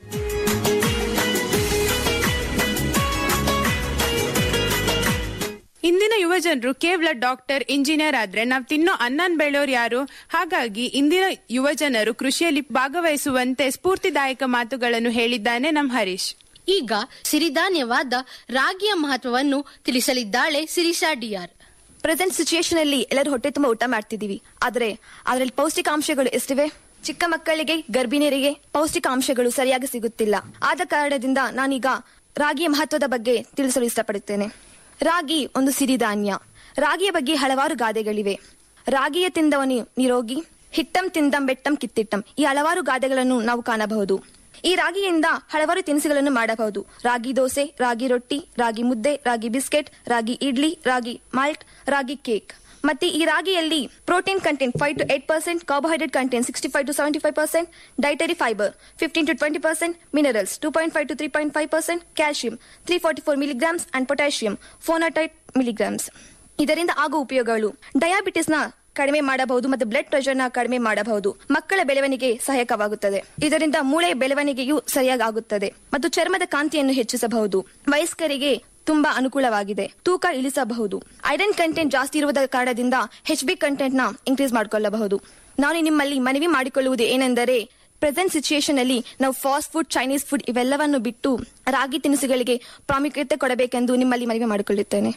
ಇಂದಿನ ಯುವ ಜನರು ಕೇವಲ ಡಾಕ್ಟರ್ ಇಂಜಿನಿಯರ್ ಆದ್ರೆ ನಾವ್ ತಿನ್ನೋ ಅನ್ನನ್ ಬೆಳೆಯೋರು ಯಾರು ಹಾಗಾಗಿ ಇಂದಿನ ಯುವ ಜನರು ಕೃಷಿಯಲ್ಲಿ ಭಾಗವಹಿಸುವಂತೆ ಸ್ಫೂರ್ತಿದಾಯಕ ಮಾತುಗಳನ್ನು ಹೇಳಿದ್ದಾನೆ ನಮ್ ಹರೀಶ್ ಈಗ ಸಿರಿಧಾನ್ಯವಾದ ರಾಗಿಯ ಮಹತ್ವವನ್ನು ತಿಳಿಸಲಿದ್ದಾಳೆ ಸಿರಿಸಾ ಡಿಆರ್ ಪ್ರೆಸೆಂಟ್ ಸಿಚುಯೇಷನ್ ಅಲ್ಲಿ ಎಲ್ಲರೂ ಹೊಟ್ಟೆ ತುಂಬಾ ಊಟ ಮಾಡ್ತಿದೀವಿ ಆದ್ರೆ ಅದರಲ್ಲಿ ಪೌಷ್ಟಿಕಾಂಶಗಳು ಎಷ್ಟಿವೆ ಚಿಕ್ಕ ಮಕ್ಕಳಿಗೆ ಗರ್ಭಿಣಿಯರಿಗೆ ಪೌಷ್ಟಿಕಾಂಶಗಳು ಸರಿಯಾಗಿ ಸಿಗುತ್ತಿಲ್ಲ ಆದ ಕಾರಣದಿಂದ ನಾನೀಗ ರಾಗಿಯ ಮಹತ್ವದ ಬಗ್ಗೆ ತಿಳಿಸಲು ಇಷ್ಟಪಡುತ್ತೇನೆ ರಾಗಿ ಒಂದು ಸಿರಿಧಾನ್ಯ ರಾಗಿಯ ಬಗ್ಗೆ ಹಲವಾರು ಗಾದೆಗಳಿವೆ ರಾಗಿಯ ತಿಂದವನು ನಿರೋಗಿ ಹಿಟ್ಟಂ ತಿಂದಂ ಬೆಟ್ಟಂ ಕಿತ್ತಿಟ್ಟಂ ಈ ಹಲವಾರು ಗಾದೆಗಳನ್ನು ನಾವು ಕಾಣಬಹುದು ಈ ರಾಗಿಯಿಂದ ಹಲವಾರು ತಿನಿಸುಗಳನ್ನು ಮಾಡಬಹುದು ರಾಗಿ ದೋಸೆ ರಾಗಿ roti ragi mudde ragi biscuit ragi idli ragi malt ragi cake ಮತ್ತೆ ಈ ರಾಗಿಯಲ್ಲಿ protein content five to eight percent carbohydrate content sixty five to seventy five percent dietary fibre fifteen to twenty percent minerals two point five to three point five percent calcium three forty four milligrams and potassium ಫೋನಾಟೈಟ್ milligrams ಇದರಿಂದ ಆಗುವ ಉಪಯೋಗಗಳು diabetes ನ ಕಡಿಮೆ ಮಾಡಬಹುದು ಮತ್ತು blood pressure ನ ಕಡಿಮೆ ಮಾಡಬಹುದು ಮಕ್ಕಳ ಬೆಳವಣಿಗೆ ಸಹಾಯಕವಾಗುತ್ತದೆ ಇದರಿಂದ ಮೂಳೆ ಬೆಳವಣಿಗೆಯು ಸರಿಯಾಗಿ ಆಗುತ್ತದೆ ಮತ್ತು ಚರ್ಮದ ಕಾಂತಿಯನ್ನು ಹೆಚ್ಚಿಸಬಹುದು ವಯಸ್ಕರಿಗೆ ತುಂಬಾ ಅನುಕೂಲವಾಗಿದೆ ತೂಕ ಇಳಿಸಬಹುದು ಐರನ್ ಕಂಟೆಂಟ್ ಜಾಸ್ತಿ ಇರುವುದರ ಕಾರಣದಿಂದ ಹೆಚ್ ಬಿ ಕಂಟೆಂಟ್ ನ ಇನ್ಕ್ರೀಸ್ ಮಾಡಿಕೊಳ್ಳಬಹುದು ನಾನು ನಿಮ್ಮಲ್ಲಿ ಮನವಿ ಮಾಡಿಕೊಳ್ಳುವುದು ಏನೆಂದರೆ ಪ್ರೆಸೆಂಟ್ ಸಿಚುಯೇಷನ್ ಅಲ್ಲಿ ನಾವು ಫಾಸ್ಟ್ ಫುಡ್ ಚೈನೀಸ್ ಫುಡ್ ಇವೆಲ್ಲವನ್ನು ಬಿಟ್ಟು ರಾಗಿ ತಿನಿಸುಗಳಿಗೆ ಪ್ರಾಮುಖ್ಯತೆ ಕೊಡಬೇಕೆಂದು ನಿಮ್ಮಲ್ಲಿ ಮನವಿ ಮಾಡಿಕೊಳ್ಳುತ್ತೇನೆ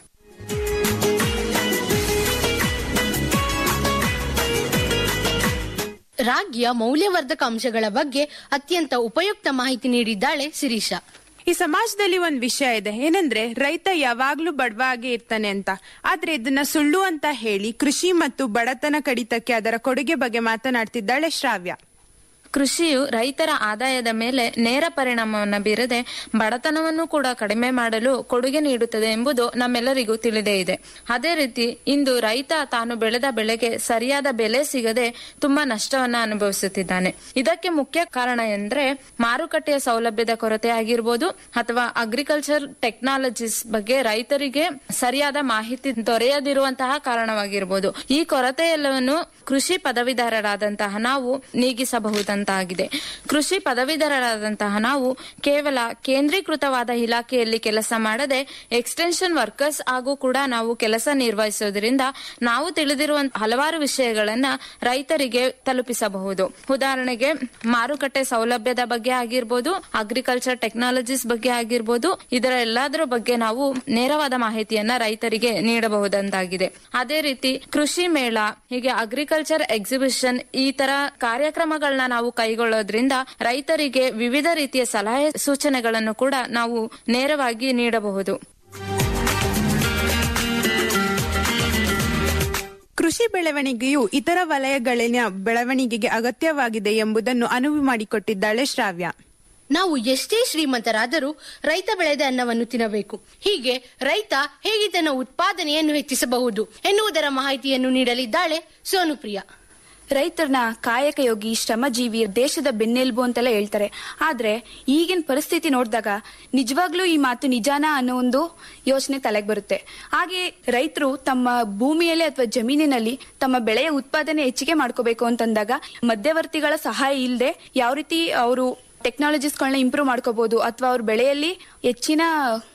ರಾಗಿಯ ಮೌಲ್ಯವರ್ಧಕ ಅಂಶಗಳ ಬಗ್ಗೆ ಅತ್ಯಂತ ಉಪಯುಕ್ತ ಮಾಹಿತಿ ನೀಡಿದ್ದಾಳೆ ಶಿರೀಷಾ ಈ ಸಮಾಜದಲ್ಲಿ ಒಂದ್ ವಿಷಯ ಇದೆ ಏನಂದ್ರೆ ರೈತ ಯಾವಾಗ್ಲೂ ಬಡವಾಗಿ ಇರ್ತಾನೆ ಅಂತ ಆದ್ರೆ ಇದನ್ನ ಸುಳ್ಳು ಅಂತ ಹೇಳಿ ಕೃಷಿ ಮತ್ತು ಬಡತನ ಕಡಿತಕ್ಕೆ ಅದರ ಕೊಡುಗೆ ಬಗ್ಗೆ ಮಾತನಾಡ್ತಿದ್ದಾಳೆ ಶ್ರಾವ್ಯ ಕೃಷಿಯು ರೈತರ ಆದಾಯದ ಮೇಲೆ ನೇರ ಪರಿಣಾಮವನ್ನು ಬೀರದೆ ಬಡತನವನ್ನು ಕೂಡ ಕಡಿಮೆ ಮಾಡಲು ಕೊಡುಗೆ ನೀಡುತ್ತದೆ ಎಂಬುದು ನಮ್ಮೆಲ್ಲರಿಗೂ ತಿಳಿದೇ ಇದೆ ಅದೇ ರೀತಿ ಇಂದು ರೈತ ತಾನು ಬೆಳೆದ ಬೆಳೆಗೆ ಸರಿಯಾದ ಬೆಲೆ ಸಿಗದೆ ತುಂಬಾ ನಷ್ಟವನ್ನ ಅನುಭವಿಸುತ್ತಿದ್ದಾನೆ ಇದಕ್ಕೆ ಮುಖ್ಯ ಕಾರಣ ಎಂದ್ರೆ ಮಾರುಕಟ್ಟೆಯ ಸೌಲಭ್ಯದ ಕೊರತೆ ಆಗಿರ್ಬೋದು ಅಥವಾ ಅಗ್ರಿಕಲ್ಚರ್ ಟೆಕ್ನಾಲಜೀಸ್ ಬಗ್ಗೆ ರೈತರಿಗೆ ಸರಿಯಾದ ಮಾಹಿತಿ ದೊರೆಯದಿರುವಂತಹ ಕಾರಣವಾಗಿರ್ಬೋದು ಈ ಕೊರತೆಯೆಲ್ಲವನ್ನು ಕೃಷಿ ಪದವೀಧರರಾದಂತಹ ನಾವು ನೀಗಿಸಬಹುದಂತಾಗಿದೆ ಕೃಷಿ ಪದವೀಧರರಾದಂತಹ ನಾವು ಕೇವಲ ಕೇಂದ್ರೀಕೃತವಾದ ಇಲಾಖೆಯಲ್ಲಿ ಕೆಲಸ ಮಾಡದೆ ಎಕ್ಸ್ಟೆನ್ಷನ್ ವರ್ಕರ್ಸ್ ಹಾಗೂ ಕೂಡ ನಾವು ಕೆಲಸ ನಿರ್ವಹಿಸೋದ್ರಿಂದ ನಾವು ತಿಳಿದಿರುವಂತಹ ಹಲವಾರು ವಿಷಯಗಳನ್ನ ರೈತರಿಗೆ ತಲುಪಿಸಬಹುದು ಉದಾಹರಣೆಗೆ ಮಾರುಕಟ್ಟೆ ಸೌಲಭ್ಯದ ಬಗ್ಗೆ ಆಗಿರ್ಬೋದು ಅಗ್ರಿಕಲ್ಚರ್ ಟೆಕ್ನಾಲಜೀಸ್ ಬಗ್ಗೆ ಆಗಿರ್ಬೋದು ಇದರ ಎಲ್ಲದರ ಬಗ್ಗೆ ನಾವು ನೇರವಾದ ಮಾಹಿತಿಯನ್ನ ರೈತರಿಗೆ ನೀಡಬಹುದಂತಾಗಿದೆ ಅದೇ ರೀತಿ ಕೃಷಿ ಮೇಳ ಹೀಗೆ ಅಗ್ರಿಕಲ್ಚರ್ ಎಕ್ಸಿಬಿಷನ್ ಈ ತರ ಕಾರ್ಯಕ್ರಮಗಳನ್ನ ನಾವು ಕೈಗೊಳ್ಳೋದ್ರಿಂದ ರೈತರಿಗೆ ವಿವಿಧ ರೀತಿಯ ಸಲಹೆ ಸೂಚನೆಗಳನ್ನು ಕೂಡ ನಾವು ನೇರವಾಗಿ ನೀಡಬಹುದು ಕೃಷಿ ಬೆಳವಣಿಗೆಯು ಇತರ ವಲಯಗಳಲ್ಲಿನ ಬೆಳವಣಿಗೆಗೆ ಅಗತ್ಯವಾಗಿದೆ ಎಂಬುದನ್ನು ಅನುವು ಮಾಡಿಕೊಟ್ಟಿದ್ದಾಳೆ ಶ್ರಾವ್ಯ ನಾವು ಎಷ್ಟೇ ಶ್ರೀಮಂತರಾದರೂ ರೈತ ಬೆಳೆದ ಅನ್ನವನ್ನು ತಿನ್ನಬೇಕು ಹೀಗೆ ರೈತ ಹೇಗೆ ತನ್ನ ಉತ್ಪಾದನೆಯನ್ನು ಹೆಚ್ಚಿಸಬಹುದು ಎನ್ನುವುದರ ಮಾಹಿತಿಯನ್ನು ನೀಡಲಿದ್ದಾಳೆ ಸೋನುಪ್ರಿಯಾ ರೈತರನ್ನ ಕಾಯಕ ಯೋಗಿ ಶ್ರಮಜೀವಿ ದೇಶದ ಬೆನ್ನೆಲುಬು ಅಂತೆಲ್ಲ ಹೇಳ್ತಾರೆ ಆದ್ರೆ ಈಗಿನ ಪರಿಸ್ಥಿತಿ ನೋಡಿದಾಗ ನಿಜವಾಗ್ಲೂ ಈ ಮಾತು ನಿಜಾನ ಅನ್ನೋ ಒಂದು ಯೋಚನೆ ತಲೆಗೆ ಬರುತ್ತೆ ಹಾಗೆ ರೈತರು ತಮ್ಮ ಭೂಮಿಯಲ್ಲಿ ಅಥವಾ ಜಮೀನಿನಲ್ಲಿ ತಮ್ಮ ಬೆಳೆಯ ಉತ್ಪಾದನೆ ಹೆಚ್ಚಿಗೆ ಮಾಡ್ಕೋಬೇಕು ಅಂತಂದಾಗ ಮಧ್ಯವರ್ತಿಗಳ ಸಹಾಯ ಇಲ್ಲದೆ ಯಾವ ರೀತಿ ಅವರು ಟೆಕ್ನಾಲಜೀಸ್ಗಳನ್ನ ಇಂಪ್ರೂವ್ ಮಾಡ್ಕೋಬಹುದು ಅಥವಾ ಅವ್ರ ಬೆಳೆಯಲ್ಲಿ ಹೆಚ್ಚಿನ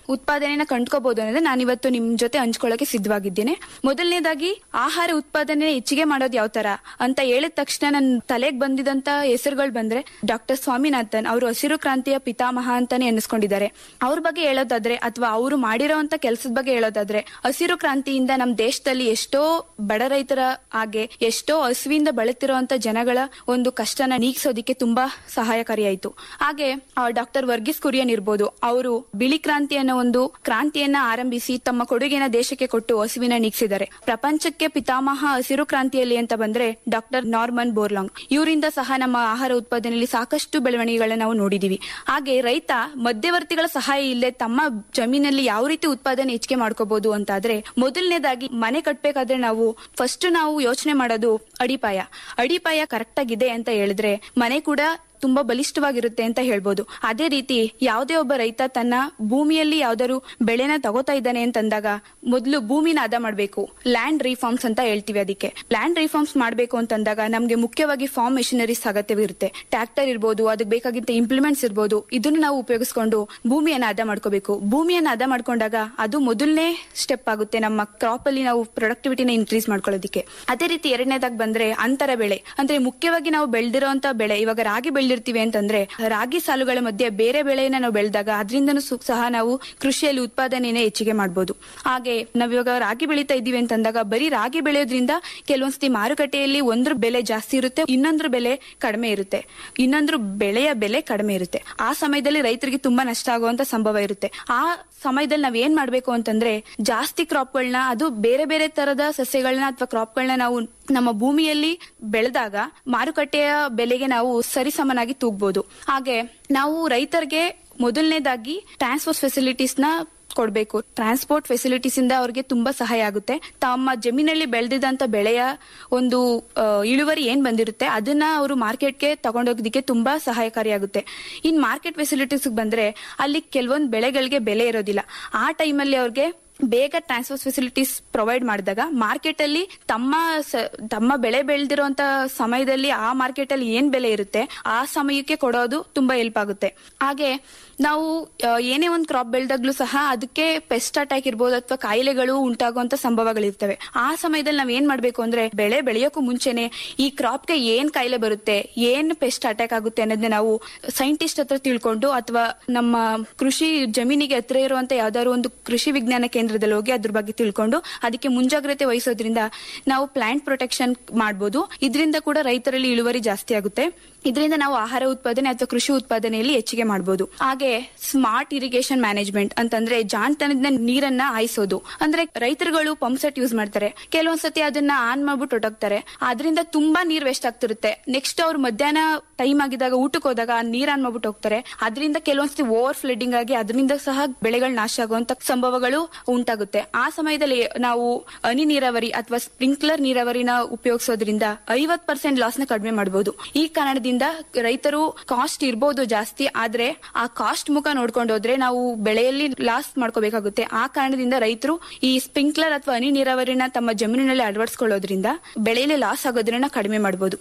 ಉತ್ಪಾದನೆನ ಕಂಡ್ಕೋಬಹುದು ಅನ್ನೋದು ನಾನು ಇವತ್ತು ನಿಮ್ ಜೊತೆ ಹಂಚ್ಕೊಳ್ಳೋಕೆ ಸಿದ್ಧವಾಗಿದ್ದೇನೆ ಮೊದಲನೇದಾಗಿ ಆಹಾರ ಉತ್ಪಾದನೆ ಹೆಚ್ಚಿಗೆ ಮಾಡೋದು ಯಾವ ತರ ಅಂತ ಹೇಳಿದ ತಕ್ಷಣ ನನ್ನ ತಲೆಗೆ ಬಂದಿದಂತ ಹೆಸರುಗಳು ಬಂದ್ರೆ ಡಾಕ್ಟರ್ ಸ್ವಾಮಿನಾಥನ್ ಅವರು ಹಸಿರು ಕ್ರಾಂತಿಯ ಪಿತಾಮಹ ಅಂತಾನೆ ಎನಿಸ್ಕೊಂಡಿದ್ದಾರೆ ಅವ್ರ ಬಗ್ಗೆ ಹೇಳೋದಾದ್ರೆ ಅಥವಾ ಅವರು ಮಾಡಿರೋಂತ ಕೆಲಸದ ಬಗ್ಗೆ ಹೇಳೋದಾದ್ರೆ ಹಸಿರು ಕ್ರಾಂತಿಯಿಂದ ನಮ್ ದೇಶದಲ್ಲಿ ಎಷ್ಟೋ ಬಡ ರೈತರ ಹಾಗೆ ಎಷ್ಟೋ ಹಸುವಿಂದ ಬಳಲ್ತಿರುವಂತ ಜನಗಳ ಒಂದು ಕಷ್ಟನ ನೀಗಿಸೋದಿಕ್ಕೆ ತುಂಬಾ ಸಹಾಯಕಾರಿಯಾಯಿತು ಹಾಗೆ ಡಾಕ್ಟರ್ ವರ್ಗೀಸ್ ಕುರಿಯನ್ ಇರ್ಬೋದು ಅವರು ಬಿಳಿ ಕ್ರಾಂತಿ ಅನ್ನೋ ಒಂದು ಕ್ರಾಂತಿಯನ್ನ ಆರಂಭಿಸಿ ತಮ್ಮ ಕೊಡುಗೆನ ದೇಶಕ್ಕೆ ಕೊಟ್ಟು ಹಸುವಿನ ನೀಗಿಸಿದ್ದಾರೆ ಪ್ರಪಂಚಕ್ಕೆ ಪಿತಾಮಹ ಹಸಿರು ಕ್ರಾಂತಿಯಲ್ಲಿ ಅಂತ ಬಂದ್ರೆ ಡಾಕ್ಟರ್ ನಾರ್ಮನ್ ಬೋರ್ಲಾಂಗ್ ಇವರಿಂದ ಸಹ ನಮ್ಮ ಆಹಾರ ಉತ್ಪಾದನೆಯಲ್ಲಿ ಸಾಕಷ್ಟು ಬೆಳವಣಿಗೆಗಳನ್ನ ನಾವು ನೋಡಿದೀವಿ ಹಾಗೆ ರೈತ ಮಧ್ಯವರ್ತಿಗಳ ಸಹಾಯ ಇಲ್ಲದೆ ತಮ್ಮ ಜಮೀನಲ್ಲಿ ಯಾವ ರೀತಿ ಉತ್ಪಾದನೆ ಹೆಚ್ಚಿಗೆ ಮಾಡ್ಕೋಬಹುದು ಅಂತಾದ್ರೆ ಮೊದಲನೇದಾಗಿ ಮನೆ ಕಟ್ಬೇಕಾದ್ರೆ ನಾವು ಫಸ್ಟ್ ನಾವು ಯೋಚನೆ ಮಾಡೋದು ಅಡಿಪಾಯ ಅಡಿಪಾಯ ಕರೆಕ್ಟ್ ಆಗಿದೆ ಅಂತ ಹೇಳಿದ್ರೆ ಮನೆ ಕೂಡ ತುಂಬಾ ಬಲಿಷ್ಠವಾಗಿರುತ್ತೆ ಅಂತ ಹೇಳ್ಬೋದು ಅದೇ ರೀತಿ ಯಾವುದೇ ಒಬ್ಬ ರೈತ ತನ್ನ ಭೂಮಿಯಲ್ಲಿ ಯಾವ್ದಾದ್ರು ಬೆಳೆನ ತಗೋತಾ ಇದ್ದಾನೆ ಅಂತಂದಾಗ ಮೊದಲು ಭೂಮಿನ ಹದ ಮಾಡಬೇಕು ಲ್ಯಾಂಡ್ ರಿಫಾರ್ಮ್ಸ್ ಅಂತ ಹೇಳ್ತೀವಿ ಅದಕ್ಕೆ ಲ್ಯಾಂಡ್ ರಿಫಾರ್ಮ್ಸ್ ಮಾಡಬೇಕು ಅಂತಂದಾಗ ನಮ್ಗೆ ಮುಖ್ಯವಾಗಿ ಫಾರ್ಮ್ ಮೆಷಿನರೀಸ್ ಅಗತ್ಯವಿರುತ್ತೆ ಟ್ರ್ಯಾಕ್ಟರ್ ಇರ್ಬೋದು ಅದಕ್ಕೆ ಬೇಕಾಗಿದ್ದ ಇಂಪ್ಲಿಮೆಂಟ್ಸ್ ಇರ್ಬೋದು ಇದನ್ನು ನಾವು ಉಪಯೋಗಿಸ್ಕೊಂಡು ಭೂಮಿಯನ್ನ ಹದ ಮಾಡ್ಕೋಬೇಕು ಭೂಮಿಯನ್ನ ಹದ ಮಾಡ್ಕೊಂಡಾಗ ಅದು ಮೊದಲನೇ ಸ್ಟೆಪ್ ಆಗುತ್ತೆ ನಮ್ಮ ಕ್ರಾಪ್ ಅಲ್ಲಿ ನಾವು ಪ್ರೊಡಕ್ಟಿವಿಟಿನ ಇನ್ಕ್ರೀಸ್ ಮಾಡ್ಕೊಳ್ಳೋದಕ್ಕೆ ಅದೇ ರೀತಿ ಎರಡನೇದಾಗಿ ಬಂದ್ರೆ ಅಂತರ ಬೆಳೆ ಅಂದ್ರೆ ಮುಖ್ಯವಾಗಿ ನಾವು ಬೆಳೆದಿರೋಂತ ಬೆಳೆ ಇವಾಗ ರಾಗಿ ಬೆಳೆದಿರ್ತೀವಿ ಅಂತಂದ್ರೆ ರಾಗಿ ಸಾಲುಗಳ ಮಧ್ಯೆ ಬೇರೆ ಬೆಳೆಯನ್ನ ನಾವು ಬೆಳೆದಾಗ ಅದರಿಂದನೂ ಸಹ ನಾವು ಕೃಷಿಯಲ್ಲಿ ಉತ್ಪಾದನೆಯನ್ನ ಹೆಚ್ಚಿಗೆ ಮಾಡಬಹುದು ಹಾಗೆ ನಾವಿವಾಗ ರಾಗಿ ಬೆಳೀತಾ ಇದೀವಿ ಅಂತಂದಾಗ ಬರೀ ರಾಗಿ ಬೆಳೆಯೋದ್ರಿಂದ ಕೆಲವೊಂದ್ಸತಿ ಮಾರುಕಟ್ಟೆಯಲ್ಲಿ ಒಂದ್ರ ಬೆಲೆ ಜಾಸ್ತಿ ಇರುತ್ತೆ ಇನ್ನೊಂದ್ರ ಬೆಲೆ ಕಡಿಮೆ ಇರುತ್ತೆ ಇನ್ನೊಂದ್ರ ಬೆಳೆಯ ಬೆಲೆ ಕಡಿಮೆ ಇರುತ್ತೆ ಆ ಸಮಯದಲ್ಲಿ ರೈತರಿಗೆ ತುಂಬಾ ನಷ್ಟ ಆಗುವಂತ ಸಂಭವ ಇರುತ್ತೆ ಆ ಸಮಯದಲ್ಲಿ ನಾವ್ ಏನ್ ಮಾಡ್ಬೇಕು ಅಂತಂದ್ರೆ ಜಾಸ್ತಿ ಕ್ರಾಪ್ಗಳನ್ನ ಅದು ಬೇರೆ ಬೇರೆ ತರದ ಸಸ್ಯಗಳನ್ನ ಅಥವಾ ಕ್ರಾಪ್ಗಳನ್ನ ನಾವು ನಮ್ಮ ಭೂಮಿಯಲ್ಲಿ ಬೆಳೆದಾಗ ಮಾರುಕಟ್ಟೆಯ ಬೆಲೆಗೆ ನಾವು ಸರಿಸಮನಾಗಿ ತೂಗ್ಬೋದು ಹಾಗೆ ನಾವು ರೈತರಿಗೆ ಮೊದಲನೇದಾಗಿ ಟ್ರಾನ್ಸ್ಪೋರ್ಟ್ ಫೆಸಿಲಿಟೀಸ್ ನ ಕೊಡಬೇಕು ಟ್ರಾನ್ಸ್ಪೋರ್ಟ್ ಫೆಸಿಲಿಟೀಸ್ ಇಂದ ಅವ್ರಿಗೆ ತುಂಬಾ ಸಹಾಯ ಆಗುತ್ತೆ ತಮ್ಮ ಜಮೀನಲ್ಲಿ ಬೆಳೆದಿದ್ದಂತ ಬೆಳೆಯ ಒಂದು ಆ, ಇಳುವರಿ ಏನ್ ಬಂದಿರುತ್ತೆ ಅದನ್ನ ಅವರು ಮಾರ್ಕೆಟ್ಗೆ ತಗೊಂಡೋಗೋದಕ್ಕೆ ತುಂಬಾ ಸಹಾಯಕಾರಿಯಾಗುತ್ತೆ ಇನ್ ಮಾರ್ಕೆಟ್ ಫೆಸಿಲಿಟೀಸ್ ಬಂದ್ರೆ ಅಲ್ಲಿ ಕೆಲವೊಂದು ಬೆಳೆಗಳಿಗೆ ಬೆಲೆ ಇರೋದಿಲ್ಲ ಆ ಟೈಮಲ್ಲಿ ಅವ್ರಿಗೆ ಬೇಗ ಟ್ರಾನ್ಸ್ಫರ್ ಫೆಸಿಲಿಟೀಸ್ ಪ್ರೊವೈಡ್ ಮಾಡಿದಾಗ ಮಾರ್ಕೆಟ್ ಅಲ್ಲಿ ತಮ್ಮ ಸ- ತಮ್ಮ ಬೆಳೆ ಬೆಳೆದಿರುವಂತ ಸಮಯದಲ್ಲಿ ಆ ಮಾರ್ಕೆಟ್ ಅಲ್ಲಿ ಏನ್ ಬೆಲೆ ಇರುತ್ತೆ ಆ ಸಮಯಕ್ಕೆ ಕೊಡೋದು ತುಂಬಾ ಹೆಲ್ಪ್ ಆಗುತ್ತೆ ಹಾಗೆ ನಾವು ಆ, ಏನೇ ಒಂದು ಕ್ರಾಪ್ ಬೆಳೆದಾಗ್ಲೂ ಸಹ ಅದಕ್ಕೆ ಪೆಸ್ಟ್ ಅಟ್ಯಾಕ್ ಇರ್ಬೋದು ಅಥವಾ ಕಾಯಿಲೆಗಳು ಉಂಟಾಗುವಂತ ಸಂಭವಗಳಿರ್ತವೆ ಆ ಸಮಯದಲ್ಲಿ ನಾವ್ ಏನ್ ಮಾಡ್ಬೇಕು ಅಂದ್ರೆ ಬೆಳೆ ಬೆಳೆಯೋಕ್ಕೂ ಮುಂಚೆನೆ ಈ ಕ್ರಾಪ್ಗೆ ಏನ್ ಕಾಯಿಲೆ ಬರುತ್ತೆ ಏನ್ ಪೆಸ್ಟ್ ಅಟ್ಯಾಕ್ ಆಗುತ್ತೆ ಅನ್ನೋದನ್ನ ನಾವು ಸೈಂಟಿಸ್ಟ್ ಹತ್ರ ತಿಳ್ಕೊಂಡು ಅಥವಾ ನಮ್ಮ ಕೃಷಿ ಜಮೀನಿಗೆ ಹತ್ರ ಇರುವಂತ ಯಾವ್ದಾದ್ರು ಒಂದು ಕೃಷಿ ವಿಜ್ಞಾನ ಕೇಂದ್ರದಲ್ಲಿ ಹೋಗಿ ಅದ್ರ ಬಗ್ಗೆ ತಿಳ್ಕೊಂಡು ಅದಕ್ಕೆ ಮುಂಜಾಗ್ರತೆ ವಹಿಸೋದ್ರಿಂದ ನಾವು ಪ್ಲಾಂಟ್ ಪ್ರೊಟೆಕ್ಷನ್ ಮಾಡ್ಬೋದು ಇದರಿಂದ ಕೂಡ ರೈತರಲ್ಲಿ ಇಳುವರಿ ಜಾಸ್ತಿ ಆಗುತ್ತೆ ಇದರಿಂದ ನಾವು ಆಹಾರ ಉತ್ಪಾದನೆ ಅಥವಾ ಕೃಷಿ ಉತ್ಪಾದನೆಯಲ್ಲಿ ಹೆಚ್ಚಿಗೆ ಮಾಡಬಹುದು ಹಾಗೆ ಸ್ಮಾರ್ಟ್ ಇರಿಗೇಷನ್ ಮ್ಯಾನೇಜ್ಮೆಂಟ್ ಅಂತಂದ್ರೆ ಜಾಣತನದ ನೀರನ್ನ ಹಾಯಿಸೋದು ಅಂದ್ರೆ ರೈತರುಗಳು ಪಂಪ್ ಸೆಟ್ ಯೂಸ್ ಮಾಡ್ತಾರೆ ಕೆಲವೊಂದ್ಸತಿ ಅದನ್ನ ಆನ್ ಮಾಡ್ಬಿಟ್ಟು ಹೊಟ್ಟೋಗ್ತಾರೆ ಅದರಿಂದ ತುಂಬಾ ನೀರ್ ವೇಸ್ಟ್ ಆಗ್ತಿರುತ್ತೆ ನೆಕ್ಸ್ಟ್ ಅವ್ರು ಮಧ್ಯಾಹ್ನ ಟೈಮ್ ಆಗಿದಾಗ ಊಟಕ್ಕೆ ಹೋದಾಗ ಆ ನೀರ್ ಆನ್ ಮಾಡ್ಬಿಟ್ಟು ಹೋಗ್ತಾರೆ ಅದರಿಂದ ಕೆಲವೊಂದ್ಸತಿ ಓವರ್ ಫ್ಲಡ್ಡಿಂಗ್ ಆಗಿ ಅದರಿಂದ ಸಹ ಬೆಳೆಗಳು ನಾಶ ಆಗುವಂತ ಸಂಭವಗಳು ಉಂಟಾಗುತ್ತೆ ಆ ಸಮಯದಲ್ಲಿ ನಾವು ಹನಿ ನೀರಾವರಿ ಅಥವಾ ಸ್ಪ್ರಿಂಕ್ಲರ್ ನೀರಾವರಿನ ಉಪಯೋಗಿಸೋದ್ರಿಂದ ಐವತ್ ಪರ್ಸೆಂಟ್ ಲಾಸ್ ನ ಕಡಿಮೆ ಮಾಡಬಹುದು ಈ ಕಾರಣದಿಂದ ರೈತರು ಕಾಸ್ಟ್ ಇರ್ಬೋದು ಜಾಸ್ತಿ ಆದ್ರೆ ಆ ಕಾಸ್ಟ್ ಮುಖ ನೋಡ್ಕೊಂಡು ಹೋದ್ರೆ ನಾವು ಬೆಳೆಯಲ್ಲಿ ಲಾಸ್ ಮಾಡ್ಕೋಬೇಕಾಗುತ್ತೆ ಆ ಕಾರಣದಿಂದ ರೈತರು ಈ ಸ್ಪ್ರಿಂಕ್ಲರ್ ಅಥವಾ ಹನಿ ನೀರಾವರಿನ ತಮ್ಮ ಜಮೀನಿನಲ್ಲಿ ಅಳವಡಿಸ್ಕೊಳ್ಳೋದ್ರಿಂದ ಬೆಳೆಯಲ್ಲಿ ಲಾಸ್ ಆಗೋದ್ರನ್ನ ಕಡಿಮೆ ಮಾಡಬಹುದು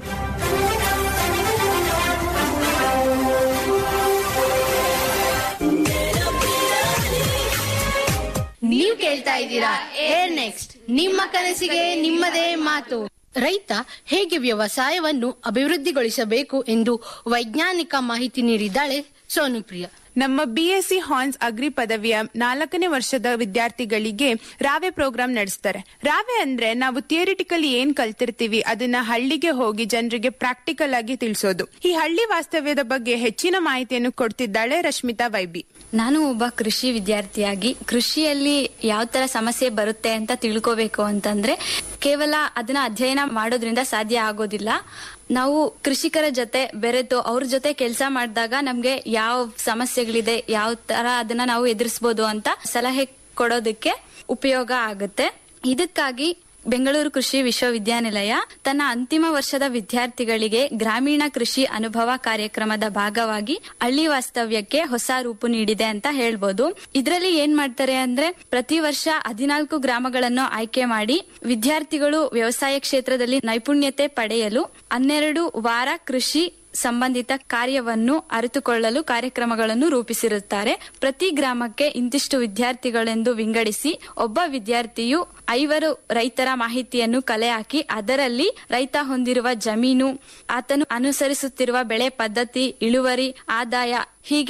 ನೀವು ಕೇಳ್ತಾ ಇದ್ದೀರಾ ಏರ್ ನೆಕ್ಸ್ಟ್ ನಿಮ್ಮ ಕನಸಿಗೆ ನಿಮ್ಮದೇ ಮಾತು ರೈತ ಹೇಗೆ ವ್ಯವಸಾಯವನ್ನು ಅಭಿವೃದ್ಧಿಗೊಳಿಸಬೇಕು ಎಂದು ವೈಜ್ಞಾನಿಕ ಮಾಹಿತಿ ನೀಡಿದ್ದಾಳೆ ಸೋನುಪ್ರಿಯ ನಮ್ಮ ಬಿಎಸ್ಸಿ ಹಾನ್ಸ್ ಅಗ್ರಿ ಪದವಿಯ ನಾಲ್ಕನೇ ವರ್ಷದ ವಿದ್ಯಾರ್ಥಿಗಳಿಗೆ ರಾವೆ ಪ್ರೋಗ್ರಾಂ ನಡೆಸ್ತಾರೆ ರಾವೆ ಅಂದ್ರೆ ನಾವು ಥಿಯರಿಟಿಕಲಿ ಏನ್ ಕಲ್ತಿರ್ತೀವಿ ಅದನ್ನ ಹಳ್ಳಿಗೆ ಹೋಗಿ ಜನರಿಗೆ ಪ್ರಾಕ್ಟಿಕಲ್ ಆಗಿ ತಿಳಿಸೋದು ಈ ಹಳ್ಳಿ ವಾಸ್ತವ್ಯದ ಬಗ್ಗೆ ಹೆಚ್ಚಿನ ಮಾಹಿತಿಯನ್ನು ಕೊಡ್ತಿದ್ದಾಳೆ ರಶ್ಮಿತಾ ವೈಬಿ ನಾನು ಒಬ್ಬ ಕೃಷಿ ವಿದ್ಯಾರ್ಥಿಯಾಗಿ ಕೃಷಿಯಲ್ಲಿ ಯಾವ ತರ ಸಮಸ್ಯೆ ಬರುತ್ತೆ ಅಂತ ತಿಳ್ಕೋಬೇಕು ಅಂತಂದ್ರೆ ಕೇವಲ ಅದನ್ನ ಅಧ್ಯಯನ ಮಾಡೋದ್ರಿಂದ ಸಾಧ್ಯ ಆಗೋದಿಲ್ಲ ನಾವು ಕೃಷಿಕರ ಜೊತೆ ಬೆರೆತು ಅವ್ರ ಜೊತೆ ಕೆಲಸ ಮಾಡಿದಾಗ ನಮ್ಗೆ ಯಾವ ಸಮಸ್ಯೆಗಳಿದೆ ಯಾವ ತರ ಅದನ್ನ ನಾವು ಎದುರಿಸಬಹುದು ಅಂತ ಸಲಹೆ ಕೊಡೋದಕ್ಕೆ ಉಪಯೋಗ ಆಗುತ್ತೆ ಇದಕ್ಕಾಗಿ ಬೆಂಗಳೂರು ಕೃಷಿ ವಿಶ್ವವಿದ್ಯಾನಿಲಯ ತನ್ನ ಅಂತಿಮ ವರ್ಷದ ವಿದ್ಯಾರ್ಥಿಗಳಿಗೆ ಗ್ರಾಮೀಣ ಕೃಷಿ ಅನುಭವ ಕಾರ್ಯಕ್ರಮದ ಭಾಗವಾಗಿ ಹಳ್ಳಿ ವಾಸ್ತವ್ಯಕ್ಕೆ ಹೊಸ ರೂಪು ನೀಡಿದೆ ಅಂತ ಹೇಳ್ಬೋದು ಇದರಲ್ಲಿ ಏನ್ ಮಾಡ್ತಾರೆ ಅಂದ್ರೆ ಪ್ರತಿ ವರ್ಷ ಹದಿನಾಲ್ಕು ಗ್ರಾಮಗಳನ್ನು ಆಯ್ಕೆ ಮಾಡಿ ವಿದ್ಯಾರ್ಥಿಗಳು ವ್ಯವಸಾಯ ಕ್ಷೇತ್ರದಲ್ಲಿ ನೈಪುಣ್ಯತೆ ಪಡೆಯಲು ಹನ್ನೆರಡು ವಾರ ಕೃಷಿ ಸಂಬಂಧಿತ ಕಾರ್ಯವನ್ನು ಅರಿತುಕೊಳ್ಳಲು ಕಾರ್ಯಕ್ರಮಗಳನ್ನು ರೂಪಿಸಿರುತ್ತಾರೆ ಪ್ರತಿ ಗ್ರಾಮಕ್ಕೆ ಇಂತಿಷ್ಟು ವಿದ್ಯಾರ್ಥಿಗಳೆಂದು ವಿಂಗಡಿಸಿ ಒಬ್ಬ ವಿದ್ಯಾರ್ಥಿಯು ಐವರು ರೈತರ ಮಾಹಿತಿಯನ್ನು ಕಲೆ ಹಾಕಿ ಅದರಲ್ಲಿ ರೈತ ಹೊಂದಿರುವ ಜಮೀನು ಆತನು ಅನುಸರಿಸುತ್ತಿರುವ ಬೆಳೆ ಪದ್ಧತಿ ಇಳುವರಿ ಆದಾಯ ಹೀಗೆ